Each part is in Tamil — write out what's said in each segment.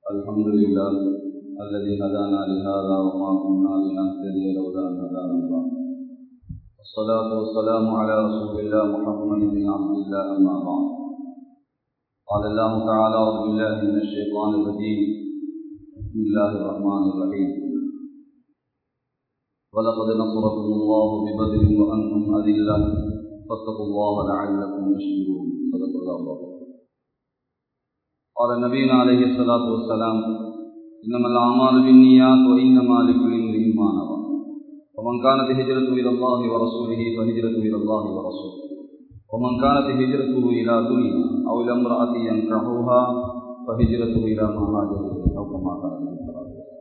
الحمد لله الذي هدانا لهذا وما كنا لنهتدي لولا ان هدانا الله والصلاة والسلام على رسول الله محمد بن عبد الله أما بعد قال الله تعالى أعوذ بالله من الشيطان الرجيم بسم الله الرحمن الرحيم ولقد نصركم الله ببدر وأنتم أذلة فاتقوا الله لعلكم تشكرون صدق الله العظيم قال نبينا عليه الصلاة والسلام إنما الأعمال بالنيات وإنما لكل امرئ ما نوى ومن كانت هجرته إلى الله ورسوله فهجرته إلى الله ورسوله ومن كانت هجرته إلى دنيا أو إلى امرأة ينكحها فهجرته إلى ما هاجر إليه أو كما قال عليه الصلاة والسلام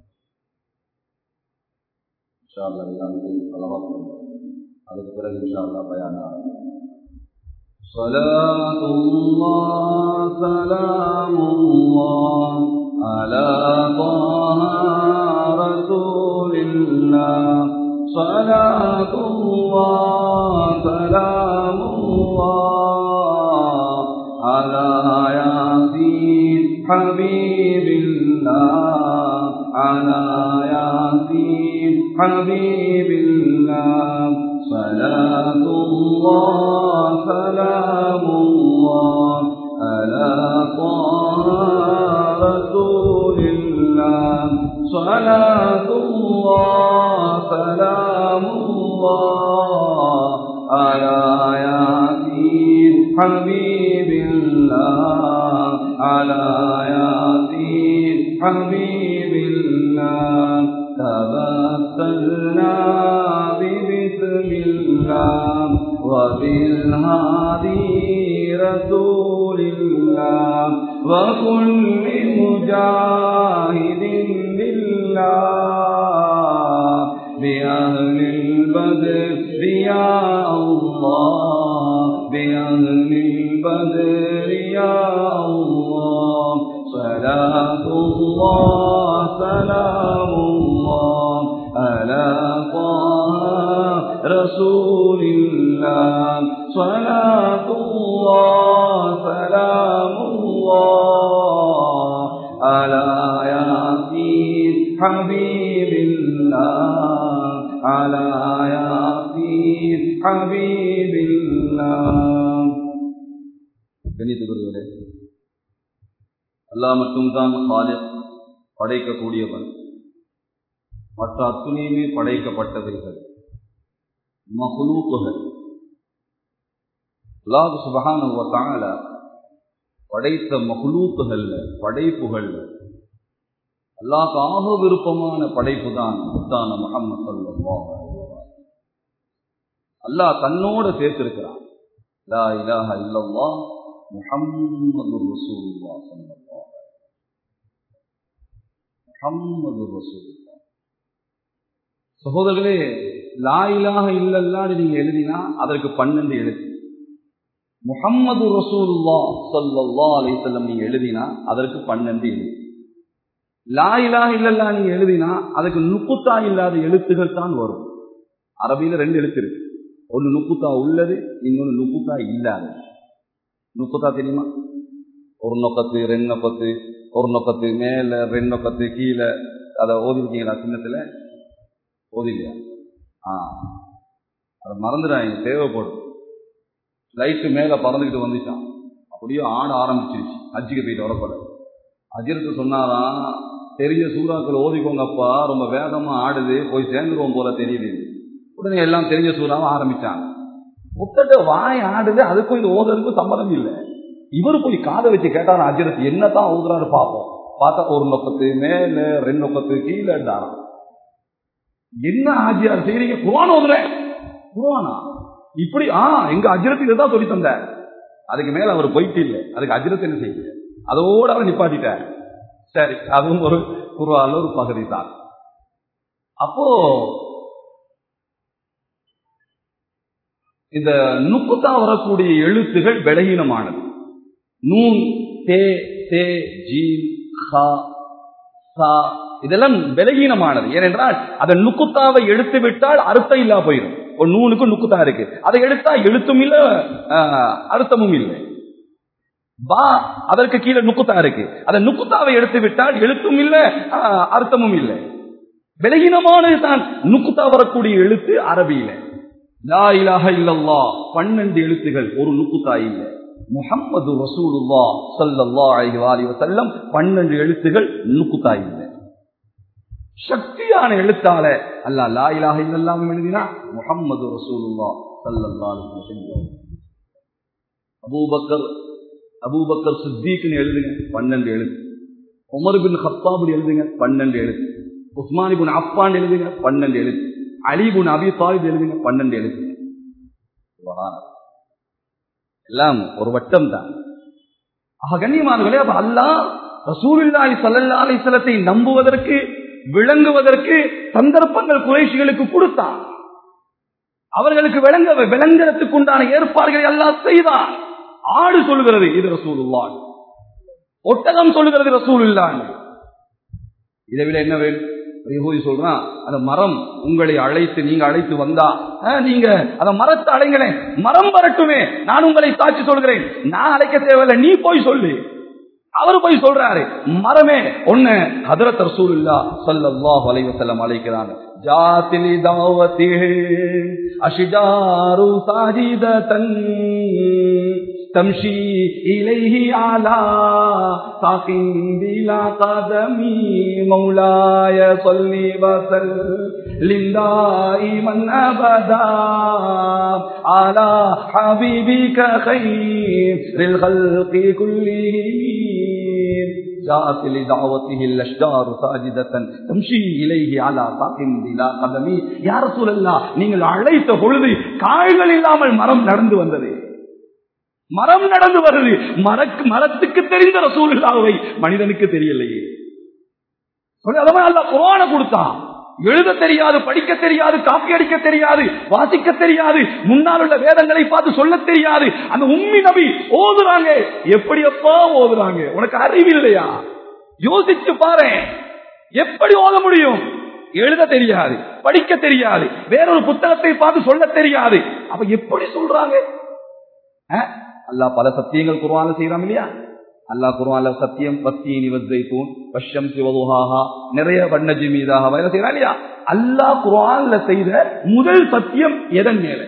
إن شاء الله إلى صلوات அதுக்கு பிறகு இன்ஷா அல்லா பயான صلاة الله سلام الله على طه رسول الله صلاة الله سلام الله على ياسين حبيب الله على ياسين حبيب الله صلاة الله سلام الله على طه رسول الله صلاة الله سلام الله على ياسين حبيب الله على ياسين حبيب الله تبتلنا ببسم الله وبالهادي رسول الله وكل مجاهد لله بأهل البدر يا الله بأهل البدر يا الله صلاة الله سلام الله على طه رسول الله صلاة الله سلام الله على ياسين حبيب الله على ياسين حبيب الله கணித்துக்குரியவரே அல்லாஹ் மட்டும்தான் ஹாலிக் படைக்கக்கூடியவன் மற்ற அத்துணையுமே படைக்கப்பட்டவைகள் மகுலூக்குகள் அல்லாஹ் சுபகான படைத்த மகுலூக்குகள்ல படைப்புகள்ல அல்லாஹ் ஆக விருப்பமான படைப்பு தான் முத்தான முகமது சல்லாஹ் அல்லாஹ் தன்னோட சேர்த்திருக்கிறான் லா இலாஹ இல்லல்லா முஹம்மது ரசூலுல்லாஹ் ஸல்லல்லாஹு முஹம்மது ரசூலுல்லாஹ் சகோதரர்களே லா இலாஹ இல்லல்லான்னு நீங்க எழுதினா அதற்கு பன்னெண்டு எழுத்து முஹம்மது ரசூலுல்லா ஸல்லல்லாஹு அலைஹி வஸல்லம் நீங்க எழுதினா அதற்கு பன்னெண்டு எழுத்து லா இலாஹ இல்லல்லா நீங்க எழுதினா அதுக்கு நுக்குத்தா இல்லாத எழுத்துகள் தான் வரும் அரபியில ரெண்டு எழுத்து இருக்கு ஒன்னு நுக்குத்தா உள்ளது இன்னொன்னு நுக்குத்தா இல்லாத நுக்குத்தா தெரியுமா ஒரு நொக்கத்து ரெண்டு நொக்கத்து ஒரு நொக்கத்து மேல ரெண்டு நொக்கத்து கீழே அதை ஓதிருக்கீங்களா சின்னத்துல ஓதிலையா ஆ அதை மறந்துடாங்க தேவைப்படும் லைட்டு மேல பறந்துக்கிட்டு வந்துச்சான் அப்படியே ஆட ஆரம்பிச்சிருச்சு அஜிக்கு போயிட்டு வரப்பட அஜிருக்கு சொன்னாராம் தெரிஞ்ச சூறாக்கள் ஓதிக்கோங்கப்பா ரொம்ப வேகமா ஆடுது போய் சேர்ந்துருவோம் போல தெரியுது உடனே எல்லாம் தெரிஞ்ச சூறாவை ஆரம்பிச்சாங்க முத்தட்ட வாய் ஆடுது அதுக்கும் இந்த ஓதுறதுக்கும் சம்மதம் இல்லை இவரு போய் காதை வச்சு கேட்டாரு அஜரத் என்னதான் ஓதுறாரு பார்ப்போம் பார்த்தா ஒரு நொக்கத்து மேல ரெண்டு நொக்கத்து கீழேண்டாராம் என்ன ஆஜியார் செய்றீங்க குரான் ஓதுறேன் குரானா இப்படி ஆ எங்க அஜரத்து இதான் சொல்லி தந்த அதுக்கு மேல அவர் போயிட்டு இல்லை அதுக்கு அஜரத் என்ன செய்யுது அதோட அவர் நிப்பாட்டிட்டார் சரி அதுவும் ஒரு குருவால ஒரு பகுதி தான் அப்போ இந்த நுக்குத்தா வரக்கூடிய எழுத்துகள் பலகீனமானது நூன் தே தே ஜீ ஹா சா இதெல்லாம் பலகீனமானது ஏனென்றால் அதை நுக்குத்தாவை எடுத்து விட்டால் அர்த்தம் இல்லா போயிடும் ஒரு நூனுக்கு நுக்குத்தா இருக்கு அதை எடுத்தா எழுத்தும் இல்ல ஆஹ், அர்த்தமும் இல்லை பா அதற்கு கீழே நுக்குத்தா இருக்கு அந்த நுக்குத்தாவை எடுத்து விட்டால் எழுத்தும் இல்ல ஆஹ், அர்த்தமும் இல்லை விலகினமானது தான் நுக்குத்தா வரக்கூடிய எழுத்து அரபியில லா இலாஹ இல்லல்லா பன்னெண்டு எழுத்துகள் ஒரு நுக்குத்தா இல்லை முஹம்மது ரசூலுல்லா ஸல்லல்லாஹு அலைஹி வஆலிஹி வஸல்லம் பன்னெண்டு எழுத்துகள் நுக்குத்தா இல்லை சக்தியான எழுத்தால அல்லா லா இலாஹ இல்லல்லாஹ் எழுதினா முஹம்மது ரசூலுல்லா ஸல்லல்லாஹு அலைஹி வஸல்லம் அபூபக்கர் அபூபக்கர் சித்திக்னு எழுதுங்க பன்னெண்டு எழுத்து உமர் பின் ஹத்தாபுன் எழுதுங்க பன்னெண்டு எழுத்து உஸ்மானி பின் அப்பான் எழுதுங்க பன்னெண்டு எழுத்து அலி பின் அபி தாலிப் எழுதுங்க பன்னெண்டு எழுத்து சுப்ஹானல்லாஹ். எல்லாம் ஒரு வட்டம் தான் ஆக கண்ணியமானவர்களே அப்ப அல்லாஹ் ரசூலுல்லாஹி ஸல்லல்லாஹு அலைஹி வஸல்லத்தை நம்புவதற்கு விளங்குவதற்கு சந்தர்ப்பங்கள் குறைஷிகளுக்கு கொடுத்தான் அவர்களுக்கு விளங்க விளங்குறதுக்கு உண்டான ஏற்பாடுகளை எல்லாம் செய்தான் ஆடு சொல்லுகிறது இது ரசூலுல்லாஹ் ஒட்டகம் சொல்லுகிறது ரசூலுல்லாஹ் இதை விட என்ன வேணும் ஒரு யகூதி சொல்றான் அந்த மரம் உங்களை அழைத்து நீங்க அழைத்து வந்தா அஹ், நீங்க அந்த மரத்தை அழைங்களேன் மரம் வரட்டுமே நான் உங்களை சாட்சி சொல்கிறேன் நான் அழைக்க தேவையில்லை நீ போய் சொல்லு அவரு போய் சொல்றாரு மரமே ஒண்ணு ஹதரத் ரசூலுல்லா ஸல்லல்லாஹு அலைஹி வஸல்லம் அழைக்கிறாங்க ஜாத்திலி தாவத்திஹி அஷ்ஜாரு சாஜிததன் تمشي إليه على ساق بلا قدم مولاي صل وسلم دائما أبدا على حبيبك خير الخلق كلهم جاءت لدعوته الأشجار ساجدة تمشي إليه على ساق بلا قدم يا رسول الله நீங்கள் அழைத்த பொழுது காய்கள் இல்லாமல் மரம் நடந்து வந்தது மரம் நடந்து வருது மரக்கு மரத்துக்கு தெரிந்த ரசூலுல்லாவை மனிதனுக்கு தெரியலையே சொல்லி அதனால அல்ல குரான கொடுத்தான் எழுத தெரியாது படிக்க தெரியாது காப்பி அடிக்க தெரியாது வாசிக்க தெரியாது முன்னால் உள்ள வேதங்களை பார்த்து சொல்ல தெரியாது அந்த உம்மி நபி ஓதுறாங்க எப்படி எப்பா ஓதுறாங்க உனக்கு அறிவு இல்லையா யோசிச்சு பாரு எப்படி ஓத முடியும் எழுத தெரியாது படிக்க தெரியாது வேறொரு புத்தகத்தை பார்த்து சொல்ல தெரியாது அப்ப எப்படி சொல்றாங்க அஹ்? அல்லாஹ் பல சத்தியங்கள் குர்ஆன்ல செய்யறான் இல்லையா அல்லாஹ் குர்ஆன்ல சத்தியம் பத்தீனி வஸ்ஸைத்தூன் வஷ்ஷம் சிவதுஹாஹா நிறைய வண்ணஜி மீதாக என்ன செய்யறான் இல்லையா அல்லாஹ் குர்ஆன்ல செய்த முதல் சத்தியம் எதன் மேல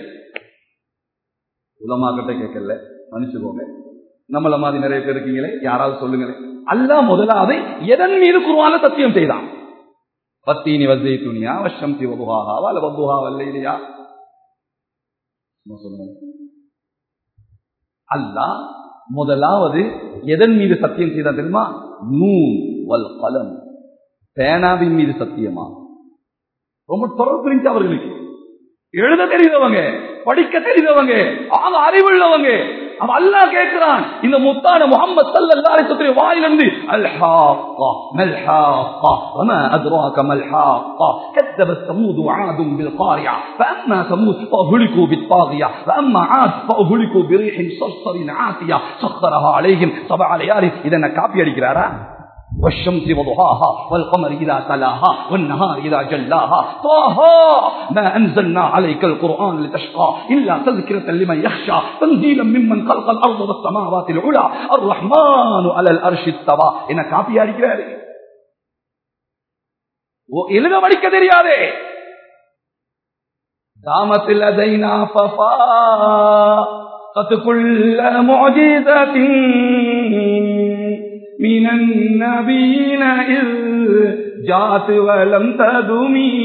உலமா கிட்ட கேட்கல மன்னிச்சுக்கோங்க நம்மள மாதிரி நிறைய பேர் இருக்கீங்களே யாராவது சொல்லுங்களேன் அல்லாஹ் முதலாவது எதன் மீது குர்ஆன்ல சத்தியம் செய்தான் பத்தீனி வஸ்ஸைத்தூனியா வஷ்ஷம் சிவதுஹாஹா வல வதுஹா வல்லைலியா சொல்லுங்க அல்லாஹ் முதலாவது எதன் மீது சத்தியம் செய்தான் தெரியுமா நூன் வல் கலம் பேனாவின் மீது சத்தியமா ரொம்ப தொடர்பு இருந்துச்சு அவர்களுக்கு எழுத தெரிந்தவங்க படிக்க தெரிந்தவங்க ஆக அறிவுள்ளவங்க அவன் அல்லாஹ் கேட்கிறான் இந்த முத்தான முகமது ஸல்லல்லாஹு அலைஹி வஸல்லம் வாயிலிருந்து அல்ஹாக்கா மல்ஹாக்கா வமா அத்ராக மல்ஹாக்கா كذبت ثمود وعاد بالقارعة فأما ثمود فأهلكوا بالطاغية وأما عاد فأهلكوا بريح صرصر عاتية سخرها عليهم سبع ليال إذا كافي அடிக்கிறாரா والشمس وضحاها والقمر إذا تلاها والنهار إذا جلاها طه ما أنزلنا عليك القرآن لتشقى إلا تذكرة لمن يخشى تنزيلا ممن خلق الأرض والسماوات العلى الرحمن على الأرش استوى إن كافي அடிக்கிறாரு எழுத படிக்க தெரியாதே دامت لدينا ففا قد كل معجزة من النبيين إذ جاءت ولم تدمي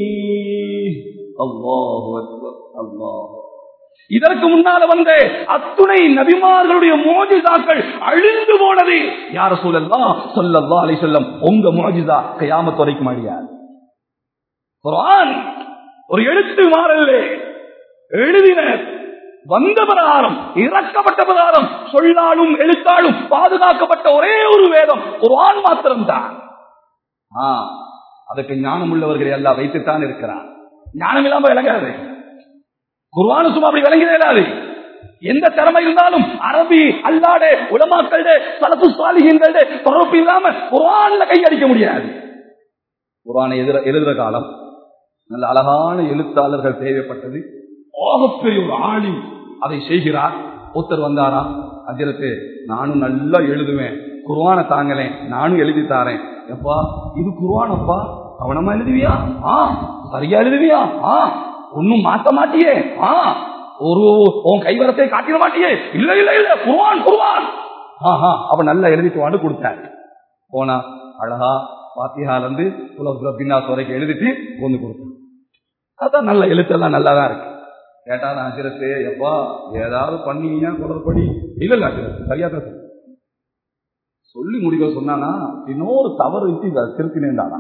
الله أكبر الله இதற்கு முன்னால வந்த அத்துணை நபிமார்களுடைய மோஜிதாக்கள் அழிந்து போனது யார சூழல்லாம் சொல்லல்லா அலை சொல்லம் உங்க மோஜிதா கையாமத் வரைக்கும் அழியாது குர்ஆன் ஒரு எழுத்து மாறல்ல எழுதினர் வந்த பிரகாரம் இறக்கப்பட்ட பிரகாரம் சொல்லாலும் எழுத்தாலும் பாதுகாக்கப்பட்ட ஒரே ஒரு வேதம் குர்ஆன் மாத்திரம்தான் ஆ, அதுக்கு ஞானம் உள்ளவர்களை எல்லாம் வைத்துத்தான் இருக்கிறான் ஞானம் இல்லாம விளங்காது குர்ஆன் சும்மா அப்படி விளங்கினே இல்லாது எந்த திறமை இருந்தாலும் அரபி அல்லாட உலமாக்கள சலப்பு சாலிகின்கள தொடர்பு இல்லாம குர்ஆன்ல கையடிக்க முடியாது குர்ஆனை எதிர எழுதுற காலம் நல்ல அழகான எழுத்தாளர்கள் தேவைப்பட்டது ஆகப்பெரிய ஒரு ஆளி அதை செய்கிறார் ஒருத்தர் வந்தாரா அஜரத்து நானும் நல்லா எழுதுவேன் குர்வான தாங்களேன் நானும் எழுதி தாரேன் எப்பா இது குர்வானப்பா கவனமா எழுதுவியா ஆ சரியா எழுதுவியா ஆ ஒன்னும் மாத்த மாட்டியே ஆ ஒரு உன் கைவரத்தை காட்டிட மாட்டியே இல்ல இல்ல இல்ல குர்வான் குர்வான் ஆஹா அவ நல்லா எழுதிட்டு வாண்டு கொடுத்தாரு போனா அழகா பாத்தியால இருந்து குலகுல பின்னாஸ் வரைக்கும் எழுதிட்டு கொண்டு கொடுத்தான் அதான் நல்ல எழுத்தெல்லாம் நல்லாதான் இருக்கு கேட்டா நான் அஜரத்து எப்பா ஏதாவது பண்ணீங்கன்னா குளறுபடி இல்ல இல்ல அஜரத்து சரியா தான் சொல்லு. சொல்லி முடிக்க சொன்னானா இன்னொரு தவறு வச்சு இதை திருத்தினேன்டானா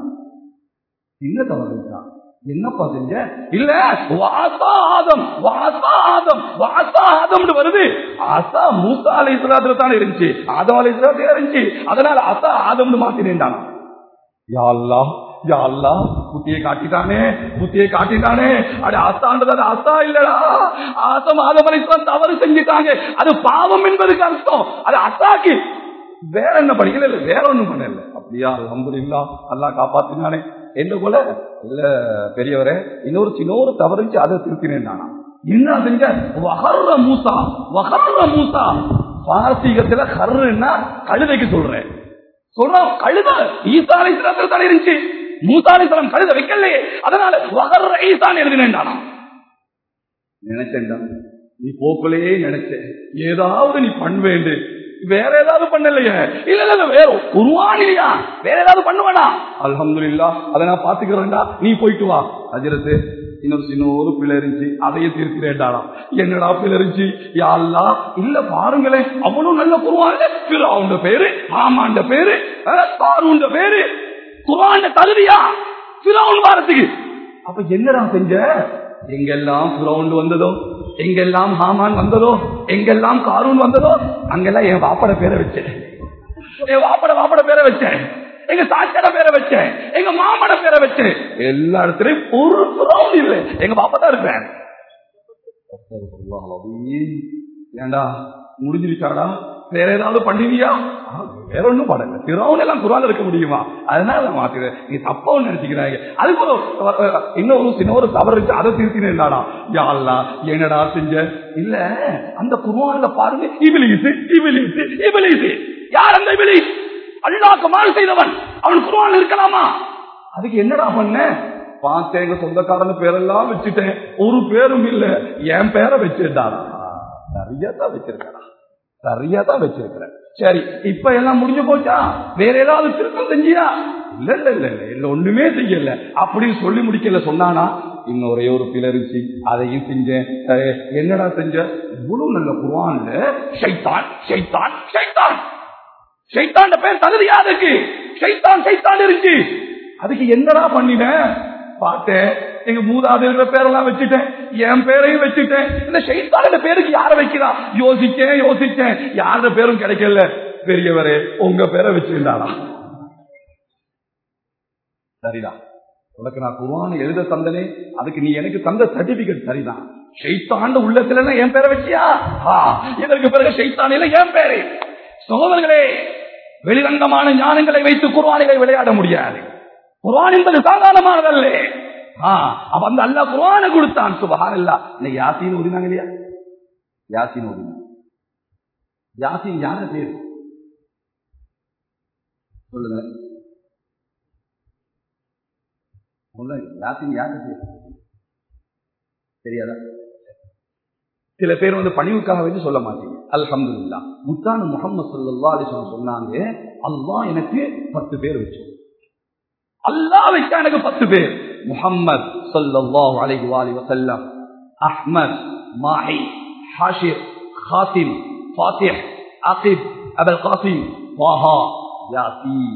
என்ன தவறு வச்சா என்னப்பா செஞ்ச இல்ல வாசா ஆதம் வாசா ஆதம் வாசா ஆதம்னு வருது ஆசா மூசா அலை இஸ்லாத்துல தானே இருந்துச்சு ஆதம் அலை இஸ்லாத்துல இருந்துச்சு அதனால அசா ஆதம்னு மாத்தினேன்டானா யா அல்லாஹ் யா அல்லாஹ் புத்தியை காட்டிட்டானே புத்தியை காட்டிட்டானே அட அசான்றது அது அசா இல்லடா ஆசம் ஆதம் அலை இஸ்லாம் தவறு செஞ்சுட்டாங்க அது பாவம் என்பதுக்கு அர்த்தம் அது அசாக்கு வேற என்ன படிக்கல இல்ல வேற ஒண்ணும் பண்ணல அப்படியா அல்ஹம்துலில்லாஹ் அல்லாஹ் காப்பாத்தினானே என்ன போல இல்ல பெரியவரே இன்னொரு சின்னொரு தவறுச்சு அதை திருத்தினேன் நானா என்ன செஞ்ச வஹர்ர மூசா வஹர்ர மூசா பாரசீகத்துல கர்றுன்னா கழுதைக்கு சொல்றேன் சொல்றோம் கழுத ஈசா அலைஹிஸ்ஸலாத்துல தானே இருந்துச்சு மூசா அலைஹிஸ்ஸலாம் கழுத வைக்கலையே அதனால வஹர்ர ஈசான்னு எழுதினேன் நானா நினைச்சேன்டா நீ போக்குலயே நினைச்ச ஏதாவது நீ பண்ணுவேண்டு வேற ஏதாவது பண்ணலையே இல்ல இல்ல இல்ல, வேற உருவானிலையா வேற ஏதாவது பண்ணுவேனா அல்ஹம்துலில்லா அதை நான் பாத்துக்கிறேன்டா நீ போயிட்டு வா அஜரத்து இன்னொரு சின்ன ஒரு பிள்ளை இருந்துச்சு அதையே தீர்க்கிறேன்டாடா என்னடா பிள்ளை இருந்துச்சு யாழ்லா இல்ல பாருங்களேன் அவ்வளவு நல்ல குருவான் பிறவுண்ட பேரு ஆமாண்ட பேரு தாருண்ட பேரு குருவாண்ட தகுதியா பிறவுன் வாரத்துக்கு அப்ப என்னடா செஞ்ச எங்கெல்லாம் புறவுண்டு வந்ததோ எங்கெல்லாம் ஹாமான் வந்ததோ எங்கெல்லாம் காரூன் வந்ததோ அங்கெல்லாம் என் வாப்பட பேரை வச்சேன் என் வாப்பட வாப்பட பேரை வச்சேன் எங்க சாச்சட பேரை வச்சேன் எங்க மாமட பேரை வச்சேன் எல்லா இடத்துலயும் ஒரு புறவுண்டு இல்லை எங்க பாப்பா தான் இருப்பேன் ஏண்டா முடிஞ்சிருச்சாடா வேற ஏதாவது பண்ணுவியா ஆ, வேற ஒண்ணும் பாடல திறவுன் எல்லாம் குரான் இருக்க முடியுமா அதனால நான் மாத்துறேன் நீ தப்பா ஒண்ணு நினைச்சுக்கிறாங்க அதுக்கு ஒரு இன்னொரு சின்ன ஒரு தவறு இருக்கு அதை திருத்தினேன்டாடா யாழ்லா என்னடா செஞ்ச இல்ல அந்த குருவான்ல பாருங்க இபிலிஸ் இபிலிஸ் இபிலிஸ் யார் அந்த இபிலிஸ் அல்லாக்கு மாறு செய்தவன் அவன் குருவான் இருக்கலாமா அதுக்கு என்னடா பண்ண பார்த்தேன் எங்க சொந்தக்காரன் பேரெல்லாம் வச்சுட்டேன் ஒரு பேரும் இல்ல என் பேரை வச்சிருந்தாடா நிறைய தான் வச்சிருக்கடா சரியா தான் வச்சிருக்கிறேன் சரி இப்ப எல்லாம் முடிஞ்சு போச்சா வேற ஏதாவது திருத்தம் செஞ்சியா இல்ல இல்ல இல்ல இல்ல இல்ல ஒண்ணுமே செய்யல அப்படின்னு சொல்லி முடிக்கல சொன்னானா இன்னும் ஒரே ஒரு பிளரிச்சு அதையும் செஞ்சேன் அஹ், என்னடா செஞ்ச இவ்வளவு நல்ல குருவான்ல ஷைத்தான் ஷைத்தான் ஷைத்தான் ஷைத்தாண்ட பேர் தகுதி யாருக்கு ஷைத்தான் ஷைத்தான் இருக்கு அதுக்கு என்னடா பண்ணின பார்த்தேன் எங்க மூதாதையோட பேரெல்லாம் வச்சுட்டேன் என் பேரையும் வச்சுட்டேன் இந்த ஷைத்தான பேருக்கு யார வைக்கிறான் யோசிச்சேன் யோசிச்சேன் யாரோட பேரும் கிடைக்கல பெரியவரே உங்க பேரை வச்சிருந்தாடா சரிதான் உனக்கு நான் குருவான எழுத தந்தனே அதுக்கு நீ எனக்கு தந்த சர்டிபிகேட் சரிதான் ஷைத்தாண்ட உள்ளத்துல என் பேரை வச்சியா ஆ, இதற்கு பிறகு ஷைத்தானில என் பேரு சகோதரர்களே வெளிரங்கமான ஞானங்களை வைத்து குர்ஆனிலே விளையாட முடியாது குர்ஆன் என்பது சாதாரணமானதல்ல ஆ, அப்ப அந்த அல்லா குர்ஆனை கொடுத்தான் சுபஹான் அல்லா இன்னைக்கு யாசின் ஓதினாங்க இல்லையா யாசின் ஓதினாங்க யாசின் யார பேரு சொல்லுங்க சொல்லுங்க யாசின் யார பேரு தெரியாதா சில பேர் வந்து பணிவுக்காக வந்து சொல்ல மாட்டீங்க அல்ஹம்துலில்லா முத்தான முகமது சல்லா அலிஸ்லாம் சொன்னாங்க அல்லாஹ் எனக்கு பத்து பேர் வச்சு அல்லாஹ் வச்சா எனக்கு பத்து பேர் முஹம்மத் ஸல்லல்லாஹு அலைஹி வஆலிஹி வஸல்லம் அஹ்மத் மாஹி ஹாஷிர் خاتم فاتح عقب அபுல் காசிம் வாஹா யாசீன்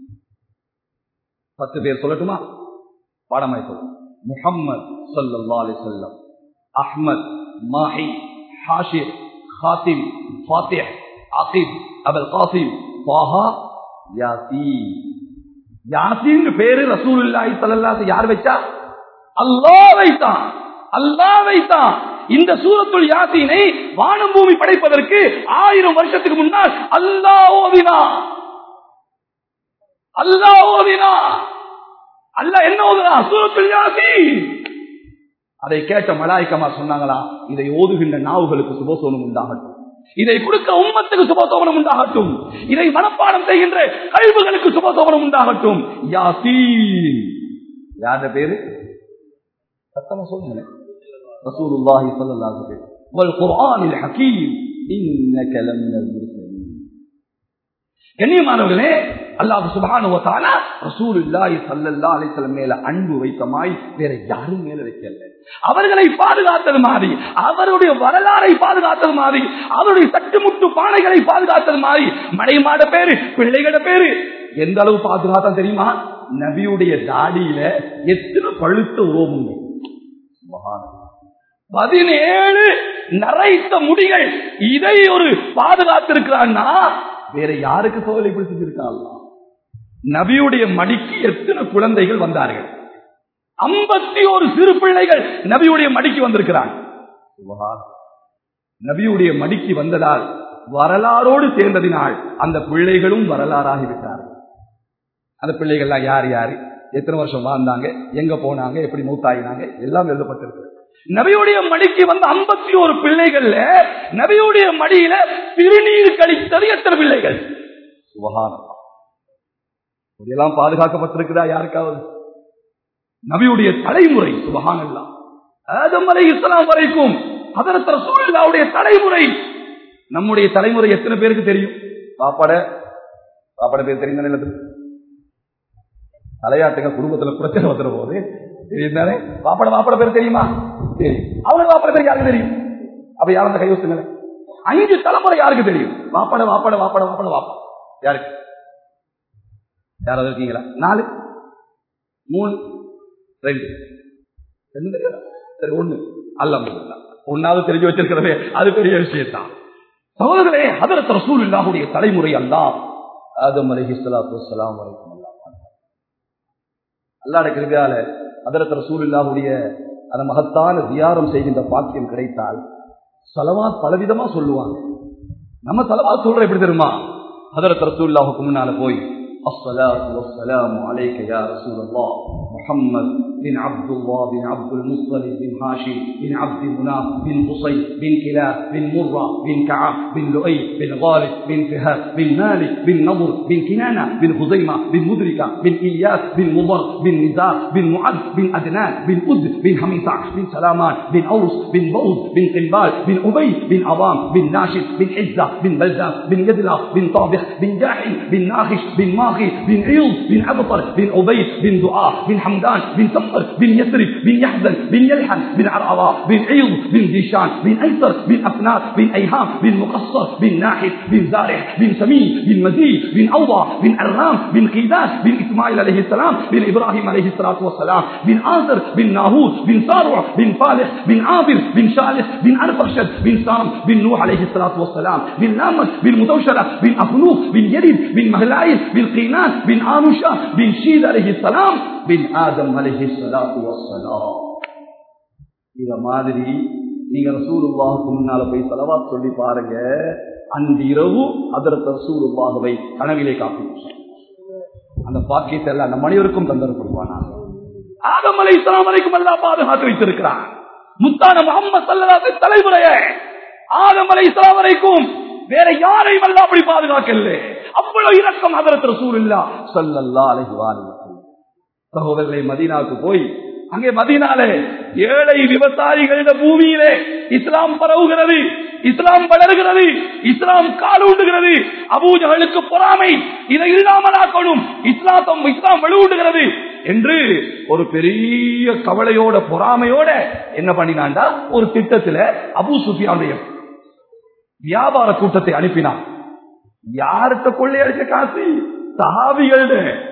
பத்து பேர் சொல்லட்டுமா பாடமாய் சொல்லும் முஹம்மத் ஸல்லல்லாஹு அலைஹி வஸல்லம் அஹ்மத் மாஹி ஹாஷிர் خاتم فاتح عقب அபுல் காசிம் வாஹா யாசீன் யாசின் பேரு ரசூலுல்லாஹி ஸல்லல்லாஹு யார் வச்சா அல்லாஹ் வைத்தான் அல்லாஹ் வைத்தான் இந்த சூரத்துல் யாசீனை வானம் பூமி படைப்பதற்கு ஆயிரம் வருஷத்துக்கு முன்னால் அல்லாஹ் ஓதினான் அல்லாஹ் ஓதினான் அல்லாஹ் என்ன ஓதுனான் சூரத்துல் யாசீன் அதை கேட்ட மலாய்க்கமா சொன்னாங்களா இதை ஓதுகின்ற நாவுகளுக்கு சுபசோனம் உண்டாகட்டும் இதை கொடுக்க உம்மத்துக்கு சுபசோபனம் உண்டாகட்டும் இதை மனப்பாடம் செய்கின்ற கழிவுகளுக்கு சுபசோபனம் உண்டாகட்டும் யாசீன் யார பேரு சத்தமா சொல்லுங்க ரசூலுல்லாஹி ஸல்லல்லாஹு அலைஹி வஸல்லம் வல் குர்ஆனில் ஹகீம் இன்னக லமினல் முர்சலீன் கண்ணியமானவர்களே அல்லாஹ் சுப்ஹானஹு வ தஆலா ரசூலுல்லாஹி ஸல்லல்லாஹு அலைஹி வஸல்லம் மேல அன்பு வைத்தமாய் வேற யாரும் மேல வைக்கல அவர்களை பாதுகாத்தது மாதிரி அவருடைய வரலாறை பாதுகாத்தது மாதிரி அவருடைய சட்டுமுட்டு பானைகளை பாதுகாத்தது மாதிரி மடைமாட பேரு பிள்ளைகளோட பேரு எந்த அளவு பாதுகாத்தா தெரியுமா நபியுடைய தாடியில எத்தனை பழுத்த உரோமுங்க பதினேழு நரைத்த முடிகள் இதை ஒரு பாதுகாத்திருக்கிறான்னா வேற யாருக்கு சோதனை பிடிச்சிருக்காங்க நபியுடைய மடிக்கு எத்தனை குழந்தைகள் வந்தார்கள் ஐம்பத்தி ஒரு சிறு பிள்ளைகள் நபியுடைய மடிக்கு வந்திருக்கிறாங்க நபியுடைய மடிக்கு வந்ததால் வரலாறோடு சேர்ந்ததினால் அந்த பிள்ளைகளும் வரலாறாகிவிட்டார்கள் அந்த பிள்ளைகள்லாம் யார் யாரு எத்தனை வருஷம் வாழ்ந்தாங்க எங்க போனாங்க எப்படி மூத்தாயினாங்க எல்லாம் எழுதப்பட்டிருக்கு நபியுடைய மடிக்கு வந்த ஐம்பத்தி ஒரு பிள்ளைகள்ல நபியுடைய மடியில திருநீர் கழித்தது எத்தனை பிள்ளைகள் சுபகானம் இதெல்லாம் பாதுகாக்கப்பட்டிருக்கிறா யாருக்காவது நபியுடைய தலைமுறை சுபகானல்லாம் ஆதம் அலை இஸ்லாம் வரைக்கும் அதற்கு சூழ்நிலாவுடைய தலைமுறை நம்முடைய தலைமுறை எத்தனை பேருக்கு தெரியும் பாப்பாட பாப்பாட பேர் தெரியும் தானே தலையாட்டுங்க குடும்பத்துல பிரச்சனை வந்துற போது தெரியும் தானே பாப்பாட பாப்பாட பேர் தெரியுமா தெரியும் அவனுக்கு பாப்பாட பேர் யாருக்கு தெரியும் அப்ப யாரும் அந்த கை வச்சுங்க அஞ்சு தலைமுறை யாருக்கு தெரியும் வாப்பாட வாப்பாட வாப்பாட வாப்பாட வாப்பா யாருக்கு யாராவது இருக்கீங்களா நாலு மூணு ரெண்டு ரெண்டு தெரியாதா? சரி ஒண்ணு அல்ல ஒன்னாவது தெரிஞ்சு வச்சிருக்கிறதே அது பெரிய விஷயத்தான் சகோதரர்களே அதரத் ரசூல் இல்லாவுடைய தலைமுறை அல்லா ஆதம் அலஹி சலாத்து வலாம் வரைக்கும் அல்லாட கிருபியால அதரத் ரசூல் இல்லாவுடைய அந்த மகத்தான தியாரம் செய்கின்ற பாக்கியம் கிடைத்தால் சலவாத் பலவிதமா சொல்லுவாங்க நம்ம சலவாத் சொல்ற எப்படி தெரியுமா அதரத் ரசூல்லாவுக்கு முன்னால போய் الصلاة والسلام عليك يا رسول الله محمد بن عبد الله بن عبد المطلب بن هاشم بن عبد مناف بن قصي بن كلاب بن مرة بن كعب بن لؤي بن غالب بن فهد بن مالك بن نضر بن كنانة بن خزيمة بن مدركة بن إياس بن مضر بن نزار بن معد بن أدنان بن أد بن حميصة بن سلامان بن أوس بن بوز بن قنبال بن أبي بن عظام بن ناشد بن عزة بن بلزام بن يدلة بن طابخ بن جاحي بن ناخش بن ماخي بن عيوض بن عبطر بن عبيد بن دعاء بن حمدان بن سمر بن يسرب بن يحزن بن يلحن بن عرعراء بن عيض بن ديشان بن أيسر بن أفناس بن أيهام بن مقصر بن ناحد بن زارع بن سمين بن مزيد بن أوضى بن عرام بن قيداس بن إسماعيل عليه السلام بن إبراهيم عليه الصلاة والسلام بن آزر بن ناهوس بن سارع بن فالح بن عابر بن شالح بن أرفرشد بن سام بن نوح عليه الصلاة والسلام بن لامس بن مدوشرة بن أفنوف بن يريد بن مهلايل بن قينان بن آنوشا بن شيد عليه السلام بن آدم عليه الصلاة والسلام இத மாதிரி நீங்க ரசூலுல்லாஹுக்கு முன்னால போய் செலவாத் சொல்லி பாருங்க அன்று இரவு அதற்கு ரசூலுல்லாஹுவை கனவிலே காப்பி அந்த பாக்கியத்தை எல்லாம் அந்த மனிதருக்கும் தந்தரப்படுவானா ஆதம் அலை இஸ்லாம் வரைக்கும் எல்லாம் பாதுகாத்து வைத்திருக்கிறான் முத்தான முகமது சல்லல்லாஹு தலைமுறைய ஆதம் அலை இஸ்லாம் வரைக்கும் வேற யாரையும் எல்லாம் அப்படி பாதுகாக்கல அவ்வளவு இரக்கம் அதற்கு ரசூல் இல்லா சல்லல்லா அலைஹி வஸல்லம் சகோதரர்களை மதீனாவுக்கு போய் அங்கே மதீனாலே ஏழை விவசாயிகளிட பூமியிலே இஸ்லாம் பரவுகிறது இஸ்லாம் வளர்கிறது இஸ்லாம் காலூண்டுகிறது அபூஜகளுக்கு பொறாமை இதை இல்லாமலாக்கணும் இஸ்லாம் இஸ்லாம் வலுவூட்டுகிறது என்று ஒரு பெரிய கவலையோட பொறாமையோட என்ன பண்ணினான்டா ஒரு திட்டத்துல அபூ சுஃபியானுடைய வியாபார கூட்டத்தை அனுப்பினான் யார்கிட்ட கொள்ளையடிச்ச காசு சஹாபிகள்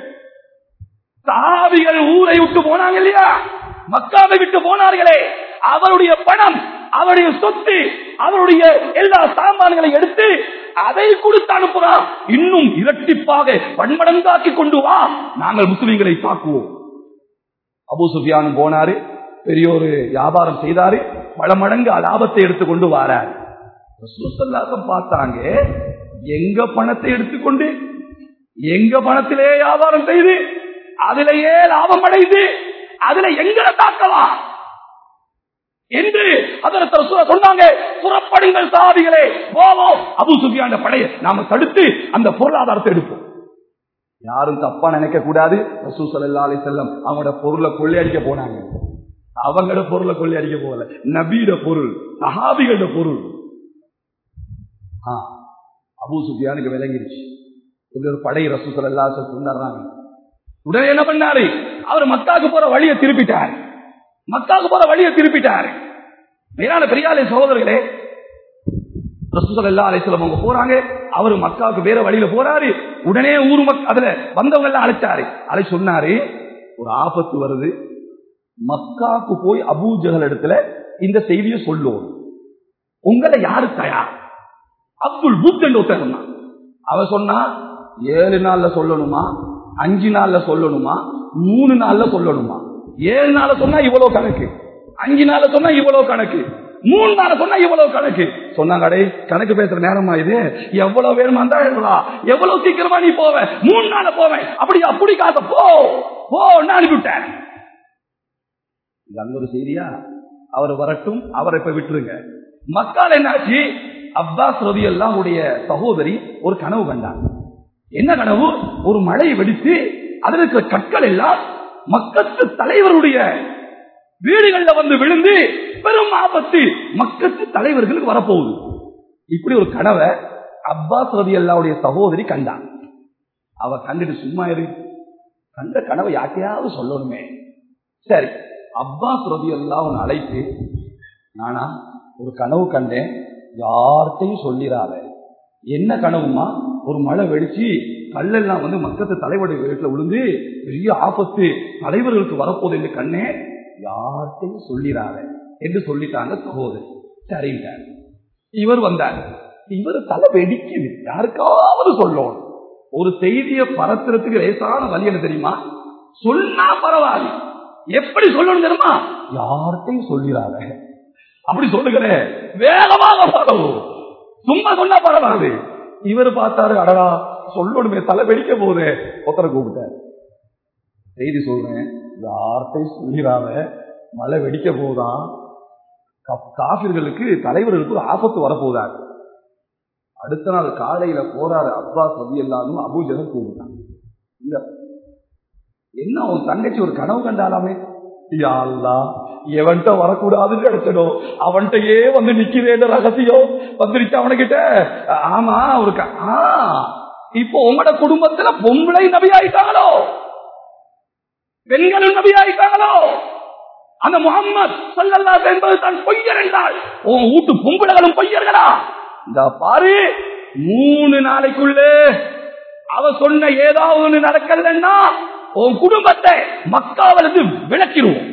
சஹாபிகள் ஊரை விட்டு போனாங்க இல்லையா மக்காவை விட்டு போனார்களே அவருடைய பணம் அவருடைய சொத்து அவருடைய எல்லா சாமான்களை எடுத்து அதை கொடுத்து அனுப்புறான் இன்னும் இரட்டிப்பாக பன்மடங்காக்கி கொண்டு வா நாங்கள் முஸ்லிம்களை தாக்குவோம் அபு சுஃபியானும் போனாரு பெரிய ஒரு வியாபாரம் செய்தாரு பல மடங்கு லாபத்தை எடுத்துக்கொண்டு வாராரு ரசூலுல்லாஹம் பார்த்தாங்க எங்க பணத்தை எடுத்துக்கொண்டு எங்க பணத்திலே வியாபாரம் செய்து அதிலேயே லாபம் அடைந்து அதுல எங்களை தாக்கலாம் என்று அதற்கு ரசூலா சொன்னாங்க புறப்படுங்கள் சாதிகளே போவோம் அபு சுஃபியான படையை நாம தடுத்து அந்த பொருளாதாரத்தை எடுப்போம் யாரும் தப்பா நினைக்க கூடாது ரசூ ஸல்லல்லாஹு அலைஹி வஸல்லம் அவங்களோட பொருளை கொள்ளையடிக்க போனாங்க அவங்களோட பொருளை கொள்ளையடிக்க போகல நபியோட பொருள் சஹாபிகளோட பொருள் ஆ, அபூ சுஃபியானுக்கு விளங்கிருச்சு இப்படி ஒரு படை ரசூ ஸல்லல்லாஹு அலைஹி வஸல்லம் கொண்டாடுறாங்க உடனே என்ன பண்ணாரு அவர் மக்காவுக்கு போற வழியை திருப்பிட்டார் மக்காவுக்கு போற வழியை திருப்பிட்டார் மேலான பெரியாலே சகோதரர்களே ரசூசல் எல்லா அலைசலம் அவங்க போறாங்க அவரு மக்காவுக்கு வேற வழியில போறாரு உடனே ஊர் மக் அதுல வந்தவங்க எல்லாம் அழைச்சாரு அழை சொன்னாரு ஒரு ஆபத்து வருது மக்காவுக்கு போய் அபூஜகல் இடத்துல இந்த செய்தியை சொல்லுவோம் உங்களை யாரு தயார் அப்துல் புத் என்று ஒருத்தன் சொன்னான். அவன் சொன்னா ஏழு நாள்ல சொல்லணுமா அஞ்சு நாள்ல சொல்லணுமா மூணு நாள்ல சொல்லணுமா ஏழு நாள்ல சொன்னா இவ்வளவு கணக்கு அஞ்சு நாள்ல சொன்னா இவ்வளவு கணக்கு மூணு நாள் சொன்னா இவ்வளவு கணக்கு சொன்னாங்க அடே கணக்கு பேசுற நேரமா இது எவ்வளவு வேணுமா இருந்தா எழுதலாம் எவ்வளவு சீக்கிரமா நீ போவ மூணு நாள் போவேன் அப்படி அப்படி காத்த போ போ நான் அனுப்பிவிட்டேன் இது அங்க ஒரு செய்தியா அவர் வரட்டும் அவரை இப்ப விட்டுருங்க மக்கள் என்னாச்சு அப்பாஸ் ரவி எல்லாம் உடைய சகோதரி ஒரு கனவு கண்டாங்க என்ன கனவு ஒரு மழை வெடித்து அதில் இருக்கிற கற்கள் எல்லாம் மக்கத்து தலைவருடைய வீடுகள்ல வந்து விழுந்து பெரும் ஆபத்து மக்கத்து தலைவர்களுக்கு வரப்போகுது இப்படி ஒரு கனவை அப்பாஸ் ரவி அல்லாவுடைய சகோதரி கண்டான் அவ கண்டுட்டு சும்மா இரு கண்ட கனவை யார்ட்டையாவது சொல்லணுமே சரி அப்பாஸ் ரவி எல்லாம் அழைத்து நானா ஒரு கனவு கண்டேன் யார்கிட்டையும் சொல்லிடாத என்ன கனவுமா ஒரு மழை வெடிச்சு கல்லெல்லாம் வந்து மக்கத்து தலைவருடைய வீட்டுல விழுந்து பெரிய ஆபத்து தலைவர்களுக்கு வரப்போகுது என்று கண்ணே யார்கிட்டையும் சொல்லிடாத என்று சொல்லிட்டாங்க சகோதரி சரின்ட்டார் இவர் வந்தார் இவர் தலை வெடிக்குது யாருக்காவது சொல்லணும் ஒரு செய்தியை பரத்துறதுக்கு லேசான வழி என்ன தெரியுமா சொன்னா பரவாயில்ல எப்படி சொல்லணும் தெரியுமா யார்கிட்டையும் சொல்லிடாத அப்படி சொல்லுகிறேன் வேகமாக பரவும் சும்மா சொன்னா பரவாது இவர் பார்த்தாரு அடடா சொல்லணுமே தலை வெடிக்க போகுது ஒருத்தரை கூப்பிட்டார் செய்தி சொல்றேன் யார்கிட்டையும் சொல்லிடாத மழை வெடிக்க போதான் காபிர்களுக்கு தலைவர்களுக்கு ஒரு ஆபத்து வரப்போதார் அடுத்த நாள் காலையில போறாரு அப்பாஸ் ரவி எல்லாரும் அபூஜகம் கூப்பிட்டாங்க இல்ல என்ன உன் தங்கச்சி ஒரு கனவு கண்டாலாமே யா அல்லாஹ், எவன்கிட்ட வரக்கூடாதுன்னு கிடைச்சடும் அவன்கிட்டயே வந்து நிக்கிறேன் ரகசியம் வந்துருச்சு அவனுக்கிட்ட ஆமா ஒரு க- ஆ, இப்போ உங்களோட குடும்பத்துல பொம்பளை நபி ஆயிட்டாங்களோ பெண்களும் நபி ஆயிட்டாங்களோ அந்த முகம்மது ஸல்லல்லாஹு என்பது தான் பொய்யர் என்றால் உன் வீட்டு பொம்பளைகளும் பொய்யர்களா இந்த பாரு மூணு நாளைக்குள்ளே அவ சொன்ன ஏதாவது ஒண்ணு நடக்கலன்னா உன் குடும்பத்தை மக்காவிலிருந்து விளக்கிடுவோம்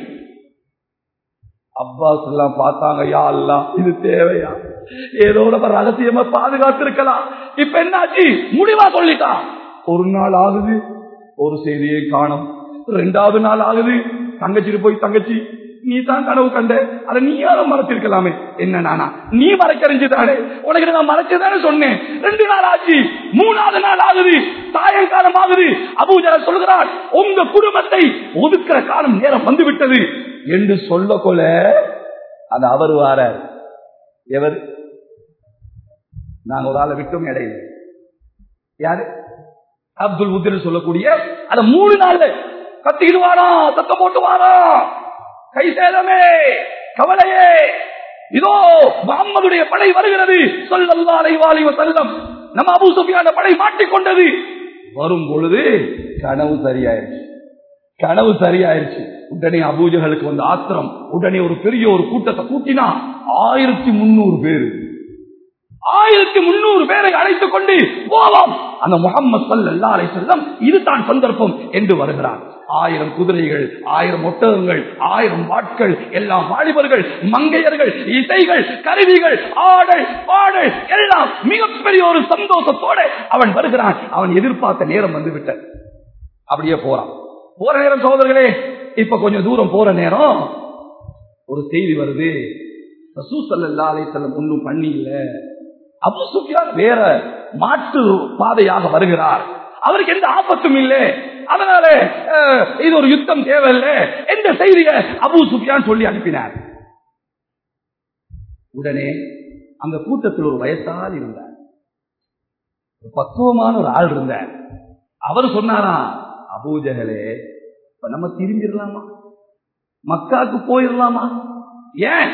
அப்பாஸ் எல்லாம் பார்த்தாங்க யா அல்லா இது தேவையா ஏதோ நம்ம ரகசியமா பாதுகாத்து இருக்கலாம் இப்ப என்னாச்சு முடிவா சொல்லிட்டான் ஒரு நாள் ஆகுது ஒரு செய்தியை காணும் ரெண்டாவது நாள் ஆகுது தங்கச்சிட்டு போய் தங்கச்சி நீ தான் கனவு கண்ட அதை நீயாலும் மறைச்சிருக்கலாமே என்ன நானா நீ மறைக்கறிஞ்சுதானே உனக்கு நான் மறைச்சதானே சொன்னேன் ரெண்டு நாள் ஆச்சு மூணாவது நாள் ஆகுது சாயங்காலம் ஆகுது அபூஜர சொல்கிறார் உங்க குடும்பத்தை ஒதுக்குற காலம் நேரம் வந்து விட்டது என்று சொல்ல கொல அது அவர் வாரார் எவர் நாங்க ஒரு ஆளை விட்டோம் இடையில யாரு அப்துல் உத்திர சொல்லக்கூடிய அந்த மூணு நாள்ல கத்திக்கிட்டு வாரா சத்தம் போட்டு வாரா கை சேதமே கவலையே இதோ முகம்மதுடைய படை வருகிறது சொல்லல்லா அலைவாலி செல்லம் நம்ம அபு சுஃபியான படை மாட்டிக்கொண்டது வரும் பொழுது கனவு சரியாயிருச்சு கனவு சரியாயிருச்சு உடனே அபூஜகளுக்கு வந்த ஆத்திரம் உடனே ஒரு பெரிய ஒரு கூட்டத்தை கூட்டினா ஆயிரத்தி முன்னூறு பேரு ஆயிரத்தி முன்னூறு பேரை அழைத்துக் கொண்டு போவோம் அந்த முகம்மது சல்லா அலை செல்லம் இதுதான் சந்தர்ப்பம் என்று வருகிறார் ஆயிரம் குதிரைகள் ஆயிரம் ஒட்டகங்கள் ஆயிரம் வாட்கள் எல்லாம் வாலிபர்கள் மங்கையர்கள் இசைகள் கருவிகள் ஆடல் பாடல் எல்லாம் மிகப்பெரிய ஒரு சந்தோஷத்தோட அவன் வருகிறான் அவன் எதிர்பார்த்த நேரம் வந்து விட்ட அப்படியே போறான் போற நேரம் சகோதரர்களே இப்ப கொஞ்சம் தூரம் போற நேரம் ஒரு செய்தி வருது ரசூ சல்லா அலை செல்லம் ஒன்றும் பண்ணி இல்ல அபு சுஃபியான் வேற மாற்று பாதையாக வருகிறார் அவருக்கு எந்த ஆபத்தும் இல்லை அதனால அஹ், இது ஒரு யுத்தம் தேவையில்லை எந்த செய்தியை அபு சுஃபியான் சொல்லி அனுப்பினார் உடனே அந்த கூட்டத்தில் ஒரு வயசால் இருந்தார் ஒரு பக்குவமான ஒரு ஆள் இருந்தார் அவர் சொன்னாராம் அபூஜகலே இப்ப நம்ம திரும்பிடலாமா மக்காவுக்கு போயிடலாமா ஏன்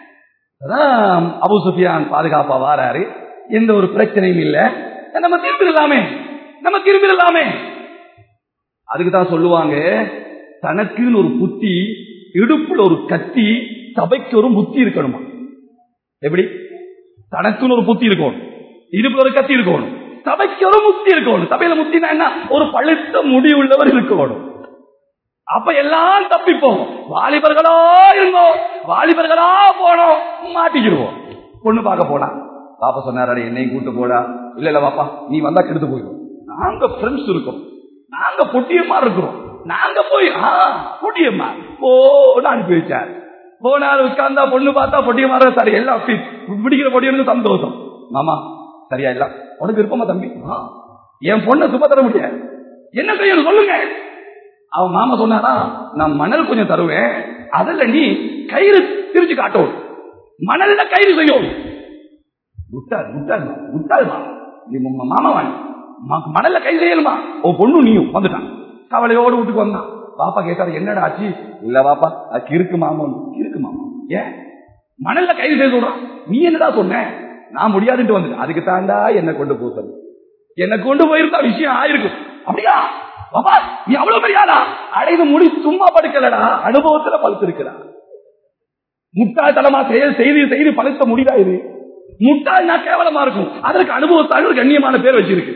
அதான் அபு சுஃபியான் பாதுகாப்பா வாராரு எந்த ஒரு பிரச்சனையும் இல்ல நம்ம திரும்பிடலாமே நம்ம திரும்பிடலாமே அதுக்கு தான் சொல்லுவாங்க தனக்குன்னு ஒரு புத்தி இடுப்புல ஒரு கத்தி சபைக்கு ஒரு புத்தி இருக்கணுமா எப்படி தனக்குன்னு ஒரு புத்தி இருக்கணும் இடுப்புல ஒரு கத்தி இருக்கணும் சபைக்கு ஒரு முத்தி இருக்கணும் சபையில முத்தினா என்ன ஒரு பழுத்த முடி உள்ளவர் இருக்கணும் அப்ப எல்லாம் தப்பிப்போம் வாலிபர்களா இருந்தோம் வாலிபர்களா போனோம் மாட்டிக்கிடுவோம் பொண்ணு பார்க்க போனா பாப்பா சொன்னாரு என்னையும் கூட்டு போடா இல்ல இல்ல பாப்பா நீ வந்தா கெடுத்து போயிடும் நாங்க ஃப்ரெண்ட்ஸ் இருக்கோம் நாங்க பொட்டியமா இருக்கிறோம் நாங்க போய் பொட்டியம்மா போன்னு அனுப்பி வச்சார் போனாலும் உட்கார்ந்தா பொண்ணு பார்த்தா பொட்டியமா சரி எல்லாம் பிடிக்கிற பொட்டியனுக்கு சந்தோஷம் மாமா சரியா இல்ல உனக்கு விருப்பமா தம்பி என் பொண்ணை சும்மா தர முடியாது என்ன செய்யணும் சொல்லுங்க அவன் மாமா சொன்னாரா நான் மணல் கொஞ்சம் தருவேன் அதுல நீ கயிறு திரிச்சு காட்டும் மணல்ல கயிறு செய்யும் முட்டாள் முட்டாள் முட்டாள் நீ மாமா வாங்க மணல்ல கை செய்யணுமா ஓ பொண்ணு நீயும் வந்துட்டான் கவலையோடு வீட்டுக்கு வந்தான் பாப்பா கேட்டாரு என்னடா ஆச்சு இல்ல பாப்பா அது கிறுக்கு மாமன் கிறுக்கு மாமா ஏன் மணல்ல கைது செய்ய சொல்றான் நீ என்னடா சொன்ன நான் முடியாதுன்ட்டு வந்து அதுக்கு தாண்டா என்ன கொண்டு போத்தது என்ன கொண்டு போயிருந்தா விஷயம் ஆயிருக்கும் அப்படியா பாப்பா நீ அவ்வளவு பெரியாடா அடைந்து முடி சும்மா படுக்கலடா அனுபவத்துல பழுத்திருக்கிறா முட்டாள்தனமா செயல் செய்து செய்து பழுத்த முடிதா இது முட்டாள் நான் கேவலமா இருக்கும் அதற்கு அனுபவத்தால் ஒரு கண்ணியமான பேர் வச்சிருக்கு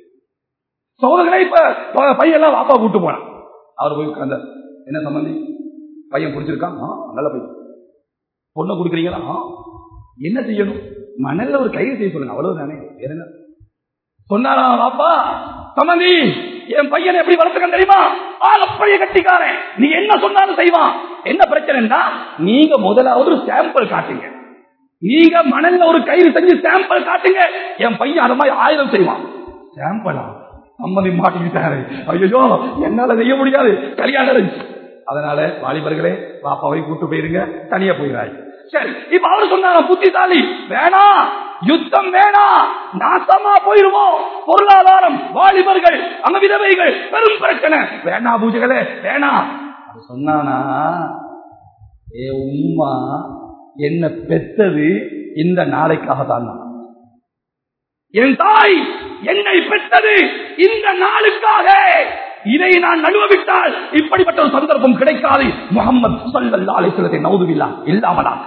சோதனை இப்ப பையன் எல்லாம் வாப்பா கூட்டு போனான் அவர் போய் உட்கார்ந்த என்ன சம்பந்தி பையன் பிடிச்சிருக்கான் நல்ல பையன் பொண்ணை கொடுக்குறீங்களா என்ன செய்யணும் மணல்ல ஒரு கைது செய்ய சொல்லுங்க அவ்வளவு தானே என்ன சொன்னாரா வாப்பா சம்பந்தி என் பையனை எப்படி வளர்த்துக்க தெரியுமா ஆலப்பழைய கட்டிக்காரன் நீ என்ன சொன்னாலும் செய்வான் என்ன பிரச்சனைன்னா நீங்க முதலாவது ஒரு சாம்பிள் காட்டுங்க நீங்க மணல்ல ஒரு கயிறு செஞ்சு சாம்பிள் காட்டுங்க என் பையன் அதை மாதிரி ஆயுதம் செய்வான் சாம்பிளா சம்மதி மாட்டிக்கிட்டாரு ஐயோ என்னால செய்ய முடியாது கல்யாணம் அதனால வாலிபர்களே பாப்பாவை கூட்டு போயிருங்க தனியா போயிடாய் சரி இப்ப அவரு சொன்னார புத்திசாலி வேணாம் யுத்தம் வேணாம் நாசமா போயிருவோம் பொருளாதாரம் வாலிபர்கள் அங்க விதவைகள் பெரும் பிரச்சனை வேணா பூஜைகளே வேணாம் அது சொன்னானா ஏ உம்மா என்ன பெத்தது இந்த நாளைக்காக தான் என் தாய் என்னை பெற்றது இந்த நாளுக்காக இதை நான் நழுவவிட்டால் இப்படிப்பட்ட ஒரு சந்தர்ப்பம் கிடைக்காது முகமது சல்லல்லா அலிஸ்லத்தை நவுதுவில்லா இல்லாமலா